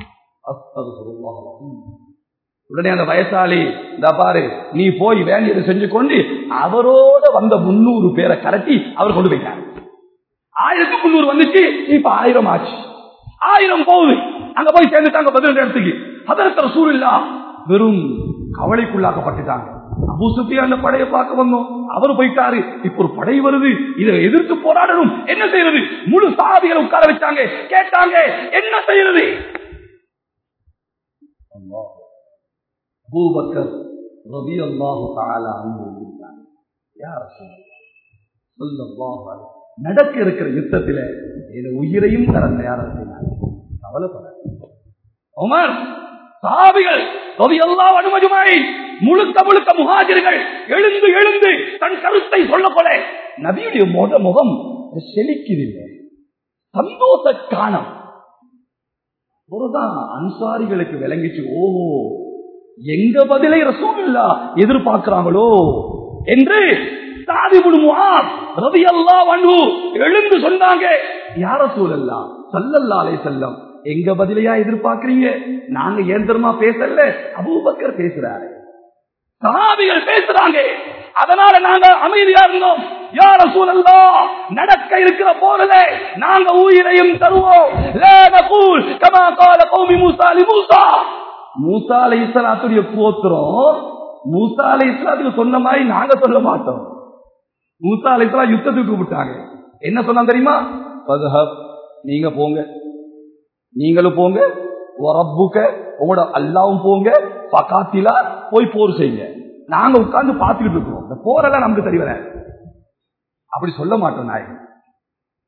உடனே அந்த வயசாளி இந்த பாரு நீ போய் வேண்டியதை செஞ்சு கொண்டு அவரோட வந்த முன்னூறு பேரை கரட்டி அவர் கொண்டு போயிட்டார் ஆயிரத்தி முன்னூறு வந்துச்சு இப்ப ஆயிரம் ஆச்சு ஆயிரம் போகுது அங்க போய் சேர்ந்துட்டாங்க பதினெட்டு இடத்துக்கு அதற்கு சூழ்நிலா வெறும் கவலைக்குள்ளாக்கப்பட்டுட்டாங்க அபு சுஃபியான படையை பார்க்க வந்தோம் அவர் போயிட்டாரு இப்ப ஒரு படை வருது இதை எதிர்த்து போராடணும் என்ன செய்யறது முழு சாதிகளை உட்கார வச்சாங்க கேட்டாங்க என்ன செய்யறது அபூபக்கர் ரவி அல்லாஹு தாலா அனுபவித்தாங்க யார் சொல்ல நடக்க இருக்கிற யுத்தத்தில என் உயிரையும் தர தயாரா செய்தாங்க கவலைப்பட உமர் சாபிகள் எல்லாம் அனுமதிமாய் முழுக்க முழுக்க முகாஜர்கள் எழுந்து எழுந்து தன் கருத்தை சொல்ல போல நபியுடைய முக முகம் செழிக்குதில்லை சந்தோஷ காணம் ஒருதான் அன்சாரிகளுக்கு விளங்கிச்சு ஓஹோ எங்க பதிலை ரசூல்லா எதிர்பார்க்கிறாங்களோ என்று ரவி அல்லா வண்டு எழுந்து சொன்னாங்க யார சூழல்லா சல்லல்லாலே செல்லம் எங்க பதிலையா எதிர்பார்க்கிறீங்க நாங்க ஏந்திரமா பேசல அபூபக்கர் பேசுறாரு சஹாபிகள் பேசுறாங்க அதனால நாங்க அமைதியா இருந்தோம் யார சூழல்லா நடக்க இருக்கிற போறல நாங்க உயிரையும் தருவோம் கமா கால கௌமி மூசாலி மூசா மூசா அலை இஸ்லாத்துடைய போத்துறோம் மூசா அலை இஸ்லாத்துக்கு சொன்ன மாதிரி நாங்க சொல்ல மாட்டோம் மூசா அலை இஸ்லாம் யுத்தத்துக்கு கூப்பிட்டாங்க என்ன சொன்னா தெரியுமா நீங்க போங்க நீங்களும் போங்க ரப்புக்க உங்களோட அல்லாவும் போங்க பக்காத்திலா போய் போர் செய்யுங்க நாங்க உட்கார்ந்து பார்த்துக்கிட்டு இருக்கோம் இந்த போரெல்லாம் நமக்கு சரி வர அப்படி சொல்ல மாட்டோம் நாயகன்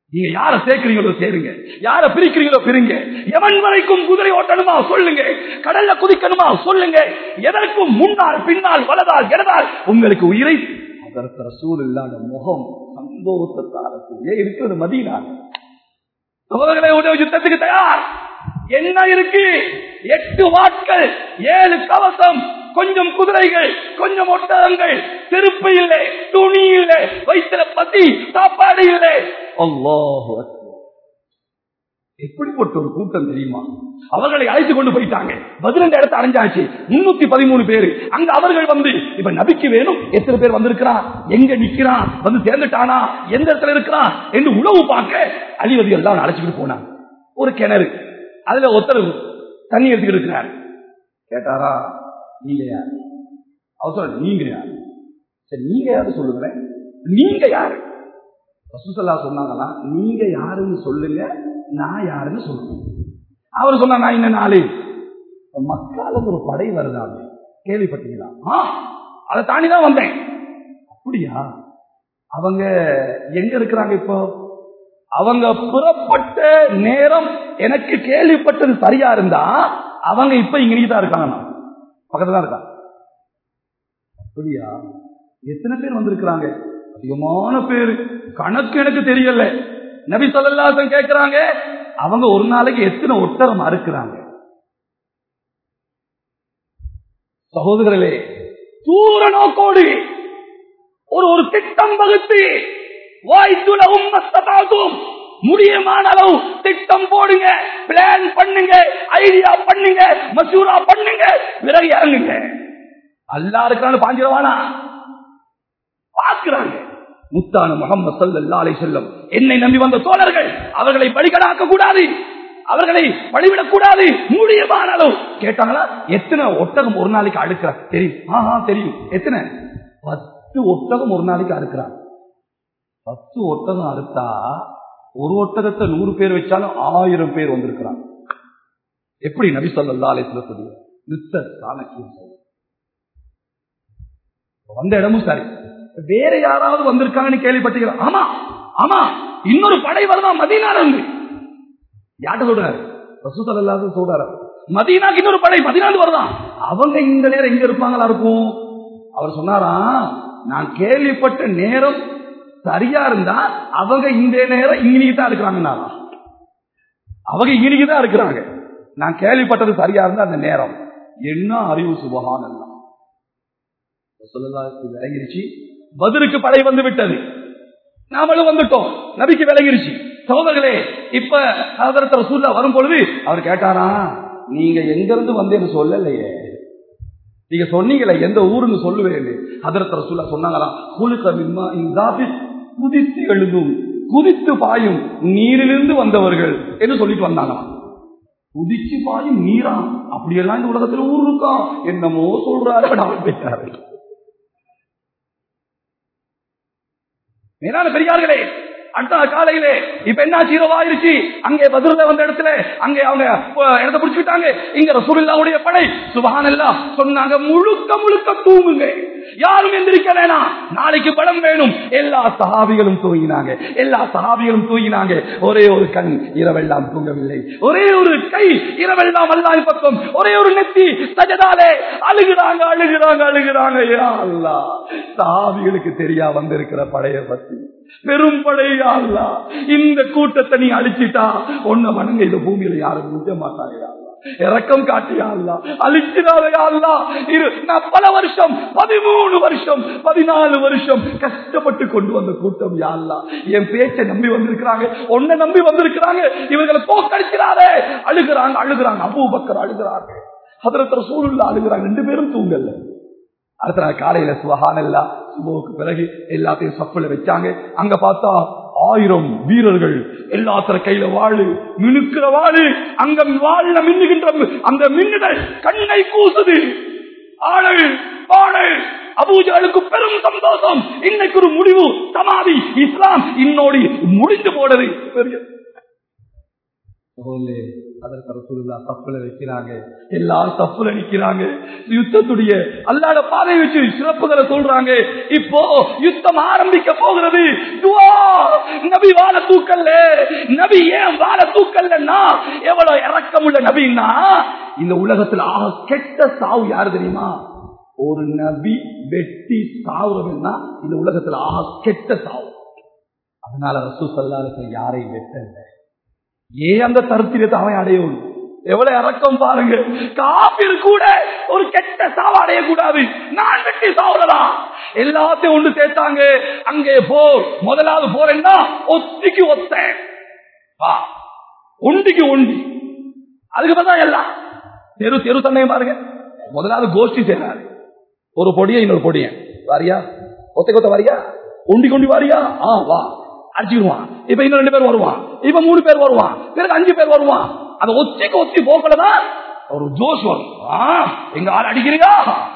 நீங்க யார சேர்க்கிறீங்களோ சேருங்க யார பிரிக்கிறீங்களோ பிரிங்க எவன் வரைக்கும் குதிரை ஓட்டணுமா சொல்லுங்க கடல்ல குதிக்கணுமா சொல்லுங்க எதற்கும் முன்னால் பின்னால் வலதால் இடதால் உங்களுக்கு உயிரை அதற்கு ரசூல் இல்லாத முகம் சந்தோஷத்தாரே இருக்கிறது மதீனா சகோதரர்களை உதவி யுத்தத்துக்கு தயார் என்ன இருக்கு எட்டு வாட்கள் ஏழு கவசம் கொஞ்சம் குதிரைகள் கொஞ்சம் ஒட்டகங்கள் செருப்பு இல்லை துணி இல்லை வயிற்றுல பசி சாப்பாடு இல்லை அல்லாஹ் எப்படிப்பட்ட ஒரு கூட்டம் தெரியுமா அவர்களை அழைத்து கொண்டு போயிட்டாங்க பதினெண்டு இடத்தை அடைஞ்சாச்சு முன்னூத்தி பதிமூணு பேரு அங்க அவர்கள் வந்து இப்ப நபிக்கு வேணும் எத்தனை பேர் வந்திருக்கிறான் எங்க நிக்கிறான் வந்து சேர்ந்துட்டானா எந்த இடத்துல இருக்கிறான் என்று உணவு பார்க்க அழிவது எல்லாம் அழைச்சிட்டு போனாங்க ஒரு கிணறு அதுல ஒருத்தர் தண்ணி எடுத்துக்கிட்டு இருக்கிறார் கேட்டாரா நீங்க யார் அவர் சொல்ற நீங்க யார் சரி நீங்க யாரு சொல்லுங்களேன் நீங்க யாரு ரசூசல்லா சொன்னாங்களா நீங்க யாருன்னு சொல்லுங்க நான் யாருன்னு சொல்லுங்க அவர் சொன்னா நான் என்ன நாளு மக்கால ஒரு படை வருதாங்க கேள்விப்பட்டீங்களா ஆ அதை தாண்டி தான் வந்தேன் அப்படியா அவங்க எங்க இருக்கிறாங்க இப்போ அவங்க புறப்பட்ட நேரம் எனக்கு கேள்விப்பட்டது சரியா இருந்தா அவங்க இப்ப இங்க தான் இருக்காங்க பக்கத்துல தான் இருக்காங்க அப்படியா எத்தனை பேர் வந்திருக்கிறாங்க அதிகமான பேர் கணக்கு எனக்கு தெரியல நபி சொல்லல்லாசன் கேட்கிறாங்க அவங்க ஒரு நாளைக்கு எத்தனை ஒட்டகம் அறுக்கிறாங்க சகோதரர்களே தூர நோக்கோடு ஒரு ஒரு திட்டம் வகுத்து வாய்த்துலகும் மஸ்ததாகும் முடியமான அளவு திட்டம் போடுங்க பிளான் பண்ணுங்க ஐடியா பண்ணுங்க மசூரா பண்ணுங்க பிறகு இறங்குங்க அல்லா இருக்கிறான்னு பாஞ்சிரவானா பார்க்கிறாங்க முத்தான முகமது சல்லா அலை செல்லம் என்னை நம்பி வந்த தோழர்கள் அவர்களை பலிகடாக்க கூடாது அவர்களை வழிவிடக் கூடாது முடியமான அளவு கேட்டாங்களா எத்தனை ஒட்டகம் ஒரு நாளைக்கு அடுக்கிறா தெரியும் ஆஹா தெரியும் எத்தனை பத்து ஒட்டகம் ஒரு நாளைக்கு அடுக்கிறான் பத்து ஒட்டகம் அறுத்தா ஒரு ஒட்டகத்தை நூறு பேர் வச்சாலும் ஆயிரம் பேர் வந்திருக்கிறாங்க எப்படி நபி சொல்லா அலைத்துல சொல்லி யுத்த சாணக்கியம் வந்த இடமும் சரி வேற யாராவது வந்திருக்காங்கன்னு கேள்விப்பட்டீங்களா ஆமா ஆமா இன்னொரு படை வருதா மதீனால இருந்து யார்கிட்ட சொல்றாரு ரசூசல்லாத சொல்றாரு மதீனாக்கு இன்னொரு படை மதீனாந்து வருதான் அவங்க இந்த நேரம் எங்க இருப்பாங்களா இருக்கும் அவர் சொன்னாரா நான் கேள்விப்பட்ட நேரம் சரியா இருந்தா அவங்க இந்த நேரம் இங்கிலிக்கு தான் இருக்கிறாங்க அவங்க இங்கிலிக்கு தான் இருக்கிறாங்க நான் கேள்விப்பட்டது சரியா இருந்தா அந்த நேரம் என்ன அறிவு சுபகான் விளங்கிருச்சு பதிலுக்கு படை வந்து விட்டது நாமளும் வந்துட்டோம் நபிக்கு விளங்கிருச்சு சகோதரர்களே இப்ப அதரத்த சூழ்நிலை வரும் பொழுது அவர் கேட்டாரா நீங்க எங்க இருந்து வந்து சொல்லலையே நீங்க சொன்னீங்களே எந்த ஊருன்னு சொல்லுவேன் அதரத்த ரசூல்லா சொன்னாங்களாம் குழுக்க மின்மா இந்த குதித்து எழுதும் குதித்து பாயும் நீரிலிருந்து வந்தவர்கள் என்று சொல்லிட்டு வந்தாங்களாம் குதிச்சு பாயும் நீரா அப்படியெல்லாம் இந்த உலகத்துல ஊர் இருக்கா என்னமோ சொல்றாரு போயிட்டாரு மேலான பெரியார்களே அடுத்த காலையிலே இப்ப என்ன சீரவாயிருச்சு அங்கே பதில வந்த இடத்துல அங்கே அவங்க இடத்த பிடிச்சுட்டாங்க இங்க ரசூலுல்லாவுடைய படை சுபஹானல்லா சொன்னாங்க முழுக்க முழுக்க தூங்குங்க யாரும் எந்திரிக்க வேணாம் நாளைக்கு படம் வேணும் எல்லா சஹாபிகளும் தூங்கினாங்க எல்லா சஹாபிகளும் தூங்கினாங்க ஒரே ஒரு கண் இரவெல்லாம் தூங்கவில்லை ஒரே ஒரு கை இரவெல்லாம் அல்லாஹ் பக்கம் ஒரே ஒரு நெத்தி சஜதாலே அழுகிறாங்க அழுகிறாங்க அழுகிறாங்க யா அல்லாஹ் சஹாபிகளுக்கு தெரியா வந்திருக்கிற படைய பத்தி பெரும் படையா அல்லா இந்த கூட்டத்தை நீ அழிச்சிட்டா ஒன்ன வணங்க இந்த பூமியில யாரும் முடிய மாட்டாங்க இறக்கம் காட்டியா அல்லா அழிச்சிடாதையா அல்லா இரு நான் பல வருஷம் பதிமூணு வருஷம் பதினாலு வருஷம் கஷ்டப்பட்டு கொண்டு வந்த கூட்டம் யாழ்லா என் பேச்சை நம்பி வந்திருக்கிறாங்க ஒன்ன நம்பி வந்திருக்கிறாங்க இவர்களை போக்கடிக்கிறாரே அழுகிறாங்க அழுகிறாங்க அபூபக்கர் அழுகிறாங்க அதரத்துல சூழல்ல அழுகிறாங்க ரெண்டு பேரும் தூங்கல்ல அடுத்த நாள் காலையில சுகானல்லா சுபோக்கு பிறகு எல்லாத்தையும் சப்புல வச்சாங்க அங்க பார்த்தா ஆயிரம் வீரர்கள் எல்லாத்திர கையில வாழு மினுக்கிற வாழு அங்க வாழ்ல மின்னுகின்ற அந்த மின்னுதல் கண்ணை கூசுது ஆளு பாடு அபூஜாலுக்கு பெரும் சந்தோஷம் இன்னைக்கு ஒரு முடிவு சமாதி இஸ்லாம் இன்னோடி முடிந்து போனது பெரிய அதற்கு ரசூலுல்லா தப்புல வைக்கிறாங்க எல்லாரும் தப்புல நிக்கிறாங்க யுத்தத்துடைய அல்லாத பாதை வச்சு சிறப்புகளை சொல்றாங்க இப்போ யுத்தம் ஆரம்பிக்க போகிறது துவா நபி வாழ தூக்கல்ல நபி ஏன் வாழ தூக்கல்லன்னா எவ்வளவு இறக்கமுள்ள நபின்னா இந்த உலகத்துல ஆக கெட்ட சாவு யாரு தெரியுமா ஒரு நபி வெட்டி சாவுறதுன்னா இந்த உலகத்துல ஆக கெட்ட சாவு அதனால ரசூ சல்லாத யாரையும் வெட்டல ஏன் அந்த தருத்திரத்தை அவன் அடையணும் எவ்வளவு இறக்கம் பாருங்க காப்பீர் கூட ஒரு கெட்ட சாவு அடையக்கூடாது நான் வெட்டி சாவுறதா எல்லாத்தையும் ஒன்று சேர்த்தாங்க அங்கே போர் முதலாவது போறேன்னா ஒத்திக்கு ஒத்த வா ஒண்டிக்கு ஒண்டி அதுக்கு தான் எல்லாம் தெரு தெரு தன்னையும் பாருங்க முதலாவது கோஷ்டி செய்றாரு ஒரு பொடிய இன்னொரு பொடிய வாரியா ஒத்தை கொத்த வாரியா ஒண்டி கொண்டி வாரியா ஆ வா அடிச்சுடுவான் இப்ப இன்னும் ரெண்டு பேர் வருவான் இப்ப மூணு பேர் வருவான் பிறகு அஞ்சு பேர் வருவான் அந்த ஒத்திக்கு ஒத்தி போக்கலதான் ஒரு ஜோஷ் வரும் ஆ, எங்க ஆள் அடிக்கிறீங்க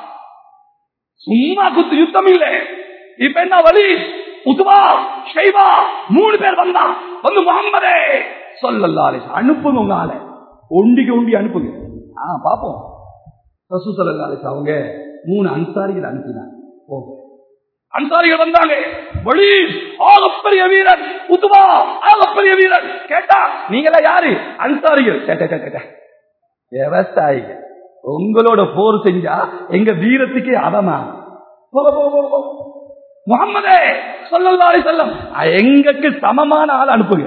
சும்மா குத்து யுத்தம் இல்லை இப்ப என்ன வழி உத்துவா ஷைவா மூணு பேர் வந்தான் வந்து முகம்மதே சொல்லல்லாலே அனுப்புங்க உங்க ஆளை ஒண்டிக்கு ஒண்டி அனுப்புங்க ஆ பாப்போம் ரசூ சல்லல்லாஹு அலைஹி அவங்க மூணு அன்சாரிகள் அனுப்பினாங்க ஓகே அன்சாரிகள் வந்தாங்க வழி ஆகப்பெரிய வீரன் உத்துவா ஆகப்பெரிய வீரன் கேட்டா நீங்களா யாரு அன்சாரிகள் கேட்ட கேட்ட விவசாயிகள் உங்களோட போர் செஞ்சா எங்க வீரத்துக்கே அதமா போக போக போக போக. முகம்மதே சொல்லல்லாலே செல்லம் எங்களுக்கு சமமான ஆள் அனுப்புங்க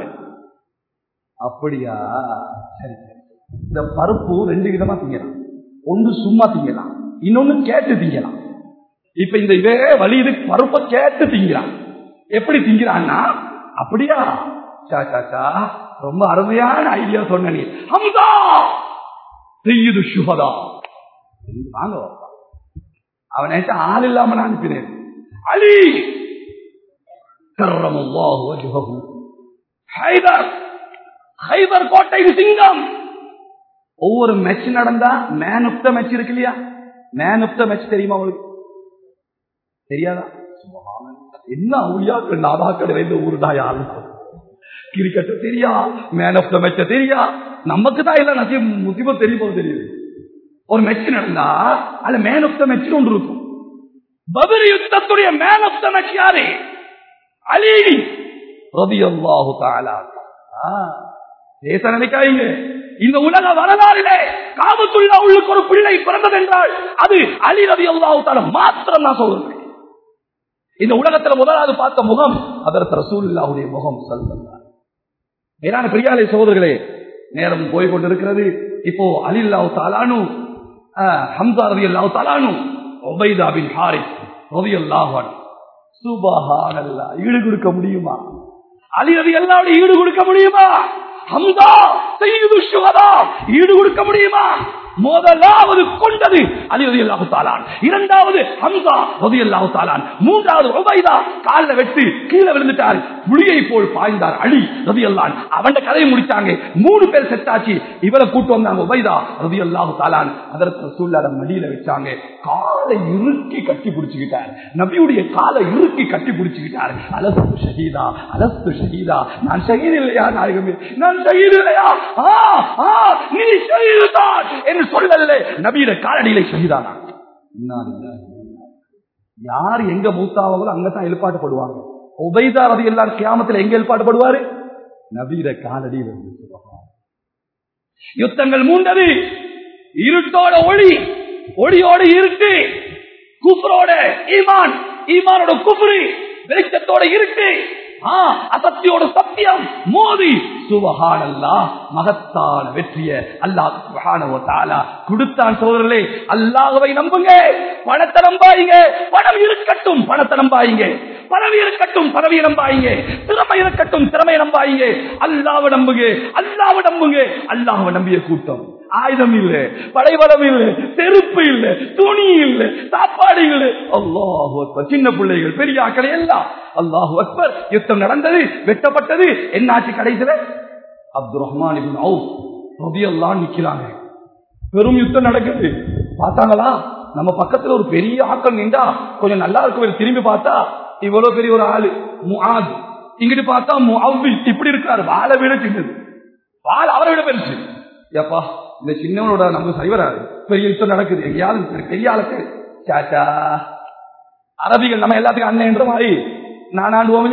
அப்படியா சரி சரி. இந்த பருப்பு ரெண்டு விதமா திங்கலாம் ஒன்று சும்மா திங்கலாம் இன்னொன்னு கேட்டு திங்கலாம் இப்ப இந்த இதே வழி இது பருப்பை கேட்டு திங்கிறான் எப்படி திங்கிறான்னா அப்படியா சா, சா, சா. ரொம்ப அருமையான ஐடியா சொன்ன நீ ஹம்தா செய்யுது சுகதா வாங்க வாப்பா. அவன் நினைச்ச ஆள் இல்லாம நான் அனுப்பினேன் அலி கர்ரமுல்லாஹு வஜ்ஹஹு. ஹைதர் ஹைதர் கோட்டையின் சிங்கம் ஒவ்வொரு மேட்ச் நடந்தா மேன் ஆஃப் த மேட்ச் இருக்கு இல்லையா மேன் ஆஃப் த மேட்ச் தெரியுமா உங்களுக்கு தெரியாதா சுபஹானல்லாஹ். என்ன அவுளியாக்கள் நாதாக்கள் இந்த ஊருடா யாரும் கிரிக்கெட் தெரியா மேன் ஆஃப் த மேட்ச தெரியா நமக்கு தான் இல்ல நசி முசிபம் தெரியும் போது தெரியுது ஒரு மேட்ச் நடந்தா அதுல மேன் ஆஃப் த மேட்ச் ஒன்று இருக்கும் பத்ர் யுத்தத்துடைய மேன் ஆஃப் த மேட்ச் யாரு அலி ரலியல்லாஹு தஆலா ஆ, பேச நினைக்காதீங்க இந்த உலக வரலாறிலே காபத்துல்லா உள்ளுக்கு ஒரு பிள்ளை பிறந்தது என்றால் அது அலி ரவி அல்லாஹு மாத்திரம் நான் சொல்றேன் இந்த உலகத்துல முதலாவது பார்த்த முகம் அதற்கு ரசூலுல்லாஹுடைய முகம் சொல்லலாம் மேலான பிரியாலை சகோதரர்களே நேரம் போய் கொண்டிருக்கிறது இப்போ அலி அல்லாஹு தாலானு ஹம்சா ரவி அல்லாஹு தாலானு ஒபைதா பின் ஹாரிஸ் ரவி அல்லாஹான் சுபஹானல்லா ஈடு கொடுக்க முடியுமா அலி ரவி அல்லாவுடைய ஈடு கொடுக்க முடியுமா ஹம்சா செய்யுது சுகதா ஈடு கொடுக்க முடியுமா முதலாவது கொண்டது அலி ரதி அல்லாஹு தாலான் இரண்டாவது ஹம்சா ரதி அல்லாஹு தாலான் மூன்றாவது உபைதா காலில் வெட்டு கீழே விழுந்துட்டார் புளியை போல் பாய்ந்தார் அலி ரதி அல்லான் அவன் கதையை முடிச்சாங்க மூணு பேர் செத்தாச்சு இவரை கூட்டு வந்தாங்க உபைதா ரதி அல்லாஹு தாலான் அதற்கு சூழ்நிலை மடியில வச்சாங்க காலை இறுக்கி கட்டி பிடிச்சுக்கிட்டார் நபியுடைய காலை இறுக்கி கட்டி பிடிச்சுக்கிட்டார் அலஸ்து ஷஹீதா அலஸ்து ஷஹீதா நான் ஷஹீத் இல்லையா நாயகமே நான் ஷஹீத் இல்லையா ஆ, ஆ, நீ ஷஹீது தான் என்று சொல்லல நபியில காலடியில ஷஹீதானா யார் எங்க மூத்தாவங்களோ அங்கதான் எழுப்பாட்டுப்படுவாங்க உபைதா ரதி எல்லாரும் கியாமத்துல எங்க எழுப்பாட்டுப்படுவாரு நபீர காலடியில் இருந்து சுபஹான். யுத்தங்கள் மூண்டது இருட்டோட ஒளி ஒளியோட இருட்டு குஃப்ரோட ஈமான் ஈமானோட குஃப்ரு வெளிச்சத்தோட இருட்டு ஆ, அசத்தியோட சத்தியம் மோதி சுபஹானல்லா மகத்தான வெற்றிய அல்லாஹ் சுபஹானஹு வ தஆலா கொடுத்தான் சோதரர்களே அல்லாஹ்வை நம்புங்க பணத்தை நம்பாதீங்க பணம் இருக்கட்டும் பணத்தை நம்பாதீங்க பதவி இருக்கட்டும் பதவியை நம்பாயிங்க திறமை இருக்கட்டும் திறமையை நம்பாயிங்க அல்லாவை நம்புங்க அல்லாவை நம்புங்க அல்லாஹ்வை நம்பிய கூட்டம் ஆயுதம் இல்ல படைபலம் இல்ல செருப்பு இல்ல துணி இல்ல சாப்பாடு இல்ல அல்லாஹு அக்பர் சின்ன பிள்ளைகள் பெரிய ஆக்களை எல்லாம் அல்லாஹு அக்பர் யுத்தம் நடந்தது வெட்டப்பட்டது என்னாச்சு கடைசியில அப்துல் ரஹ்மான் இப்னு அவுஃப் ரலியல்லாஹு நிக்கிறாங்க பெரும் யுத்தம் நடக்குது பார்த்தாங்களா நம்ம பக்கத்துல ஒரு பெரிய ஆக்கள் நின்றா கொஞ்சம் நல்லா இருக்கும் திரும்பி பார்த்தா இவ்வளவு பெரிய ஒரு ஆளு முஆத் இங்கிட்டு பார்த்தா முஅவ்வில் இப்படி இருக்காரு வாழை விட சின்னது வாழ அவரை விட பெருசு ஏப்பா இந்த சின்னவனோட நமக்கு சரி வராது பெரிய யுத்தம் நடக்குது எங்கேயாவது பெரிய ஆளுக்கு சாச்சா அரபிகள் நம்ம எல்லாத்துக்கும் அண்ணன் என்ற மாதிரி நான் ஆண்டுவோம் இல்லையா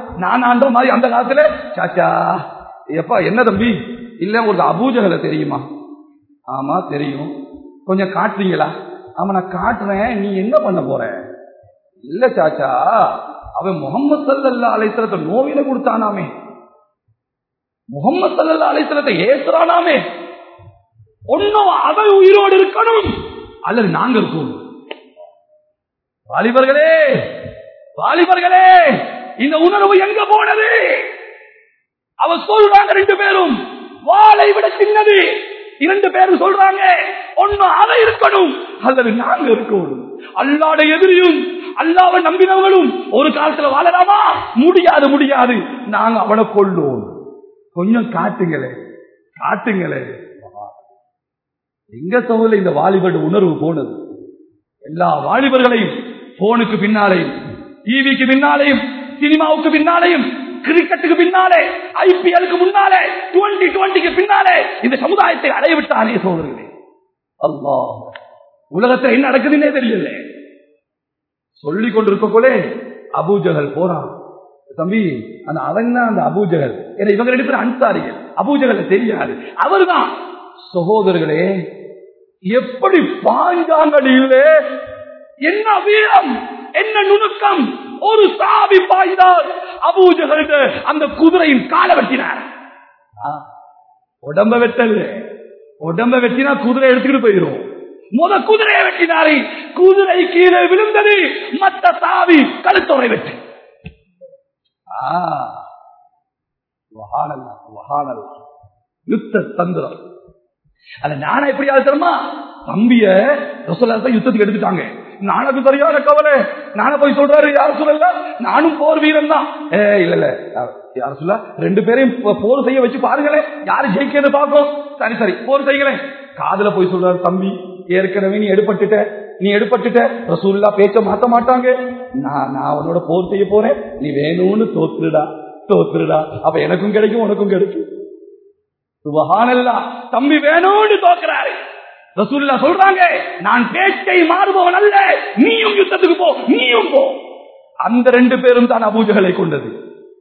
நான் ஆண்ட மாதிரி அந்த காலத்துல சாச்சா எப்பா என்ன தம்பி இல்ல உங்களுக்கு அபூஜகல தெரியுமா ஆமா தெரியும் கொஞ்சம் காட்டுறீங்களா ஆமா நான் காட்டுறேன் நீ என்ன பண்ண போற இல்ல சாச்சா அவன் முகமது சல்லல்லா அலைத்தலத்தை நோயில கொடுத்தானாமே முகமது சல்லல்லா அலைத்தலத்தை ஏசுறானாமே ஒன்னும் அவன் உயிரோடு இருக்கணும் அல்லது நாங்க இருக்கணும் வாலிபர்களே வாலிபர்களே இந்த உணர்வு எங்க போனது அவ சொல்றாங்க ரெண்டு பேரும் வாளை விட சின்னது இரண்டு பேரும் சொல்றாங்க ஒண்ணு அதை இருக்கணும் அல்லது நாங்க இருக்கணும் அல்லாட எதிரியும் அல்லாவை நம்பினவங்களும் ஒரு காலத்துல வாழலாமா முடியாது முடியாது நாங்க அவனை கொள்ளுவோம் கொஞ்சம் காட்டுங்களே காட்டுங்களே எங்க சோழ இந்த வாலிபர் உணர்வு போனது எல்லா வாலிபர்களையும் போனுக்கு பின்னாலேயும் டிவிக்கு பின்னாலேயும் சினிமாவுக்கு பின்னாலேயும் கிரிக்கெட்டுக்கு பின்னாலே ஐபிஎலுக்கு முன்னாலே டுவெண்டி டுவெண்டிக்கு பின்னாலே இந்த சமுதாயத்தை அடைய விட்டானே சோழர்களே அல்லா உலகத்தில் என்ன நடக்குதுன்னே தெரியல சொல்லிக் கொண்டிருக்கோலே அபூஜகல் போறான் தம்பி அந்த அவன் தான் அந்த அபூஜகல் ஏன்னா இவங்க ரெண்டு பேரும் அன்சாரிகள் அபூஜகல் தெரியாது அவர்தான் சகோதரர்களே எப்படி பாய்ந்தாங்கடியிலே என்ன வீரம் என்ன நுணுக்கம் ஒரு சாவி பாய்ந்தார் அபூஜகல் அந்த குதிரையின் காலை வெட்டினார் உடம்ப வெட்டல உடம்ப வெட்டினா குதிரை எடுத்துக்கிட்டு போயிடும் முத குதிரையை வெட்டினாரை குதிரை கீழே விழுந்தது மற்ற சாவி கழுத்தொரை வெட்டு யுத்த தந்திரம் அது நானா எப்படி தெரியுமா தம்பிய ரசோல்லாத்தான் யுத்தத்துக்கு எடுத்துட்டாங்க நானுக்கு சரியான கவலை நான போய் சொல்றாரு யார சொல்லல நானும் போர் வீரன் தான் ஏ இல்ல இல்ல யார சொல்ல ரெண்டு பேரையும் போர் செய்ய வச்சு பாருங்களேன் யாரு ஜெயிக்கிறது பார்க்கும் சரி சரி போர் செய்யலேன் காதல போய் சொல்றாரு தம்பி ஏற்கனவே நீ எடுபட்டுட்ட நீ எடுபட்டுட்ட ரசூல்லா பேச்ச மாத்த மாட்டாங்க நான் நான் உன்னோட போர் செய்ய போறேன் நீ வேணும்னு தோத்துருடா தோத்துருடா அப்ப எனக்கும் கிடைக்கும் உனக்கும் கிடைக்கும் சுபஹானல்லா தம்பி வேணும்னு தோக்குறாரு ரசூல்லா சொல்றாங்க நான் பேச்சை மாறுபவன் அல்ல நீயும் யுத்தத்துக்கு போ நீயும் போ அந்த ரெண்டு பேரும் தான் அபூஜகளை கொண்டது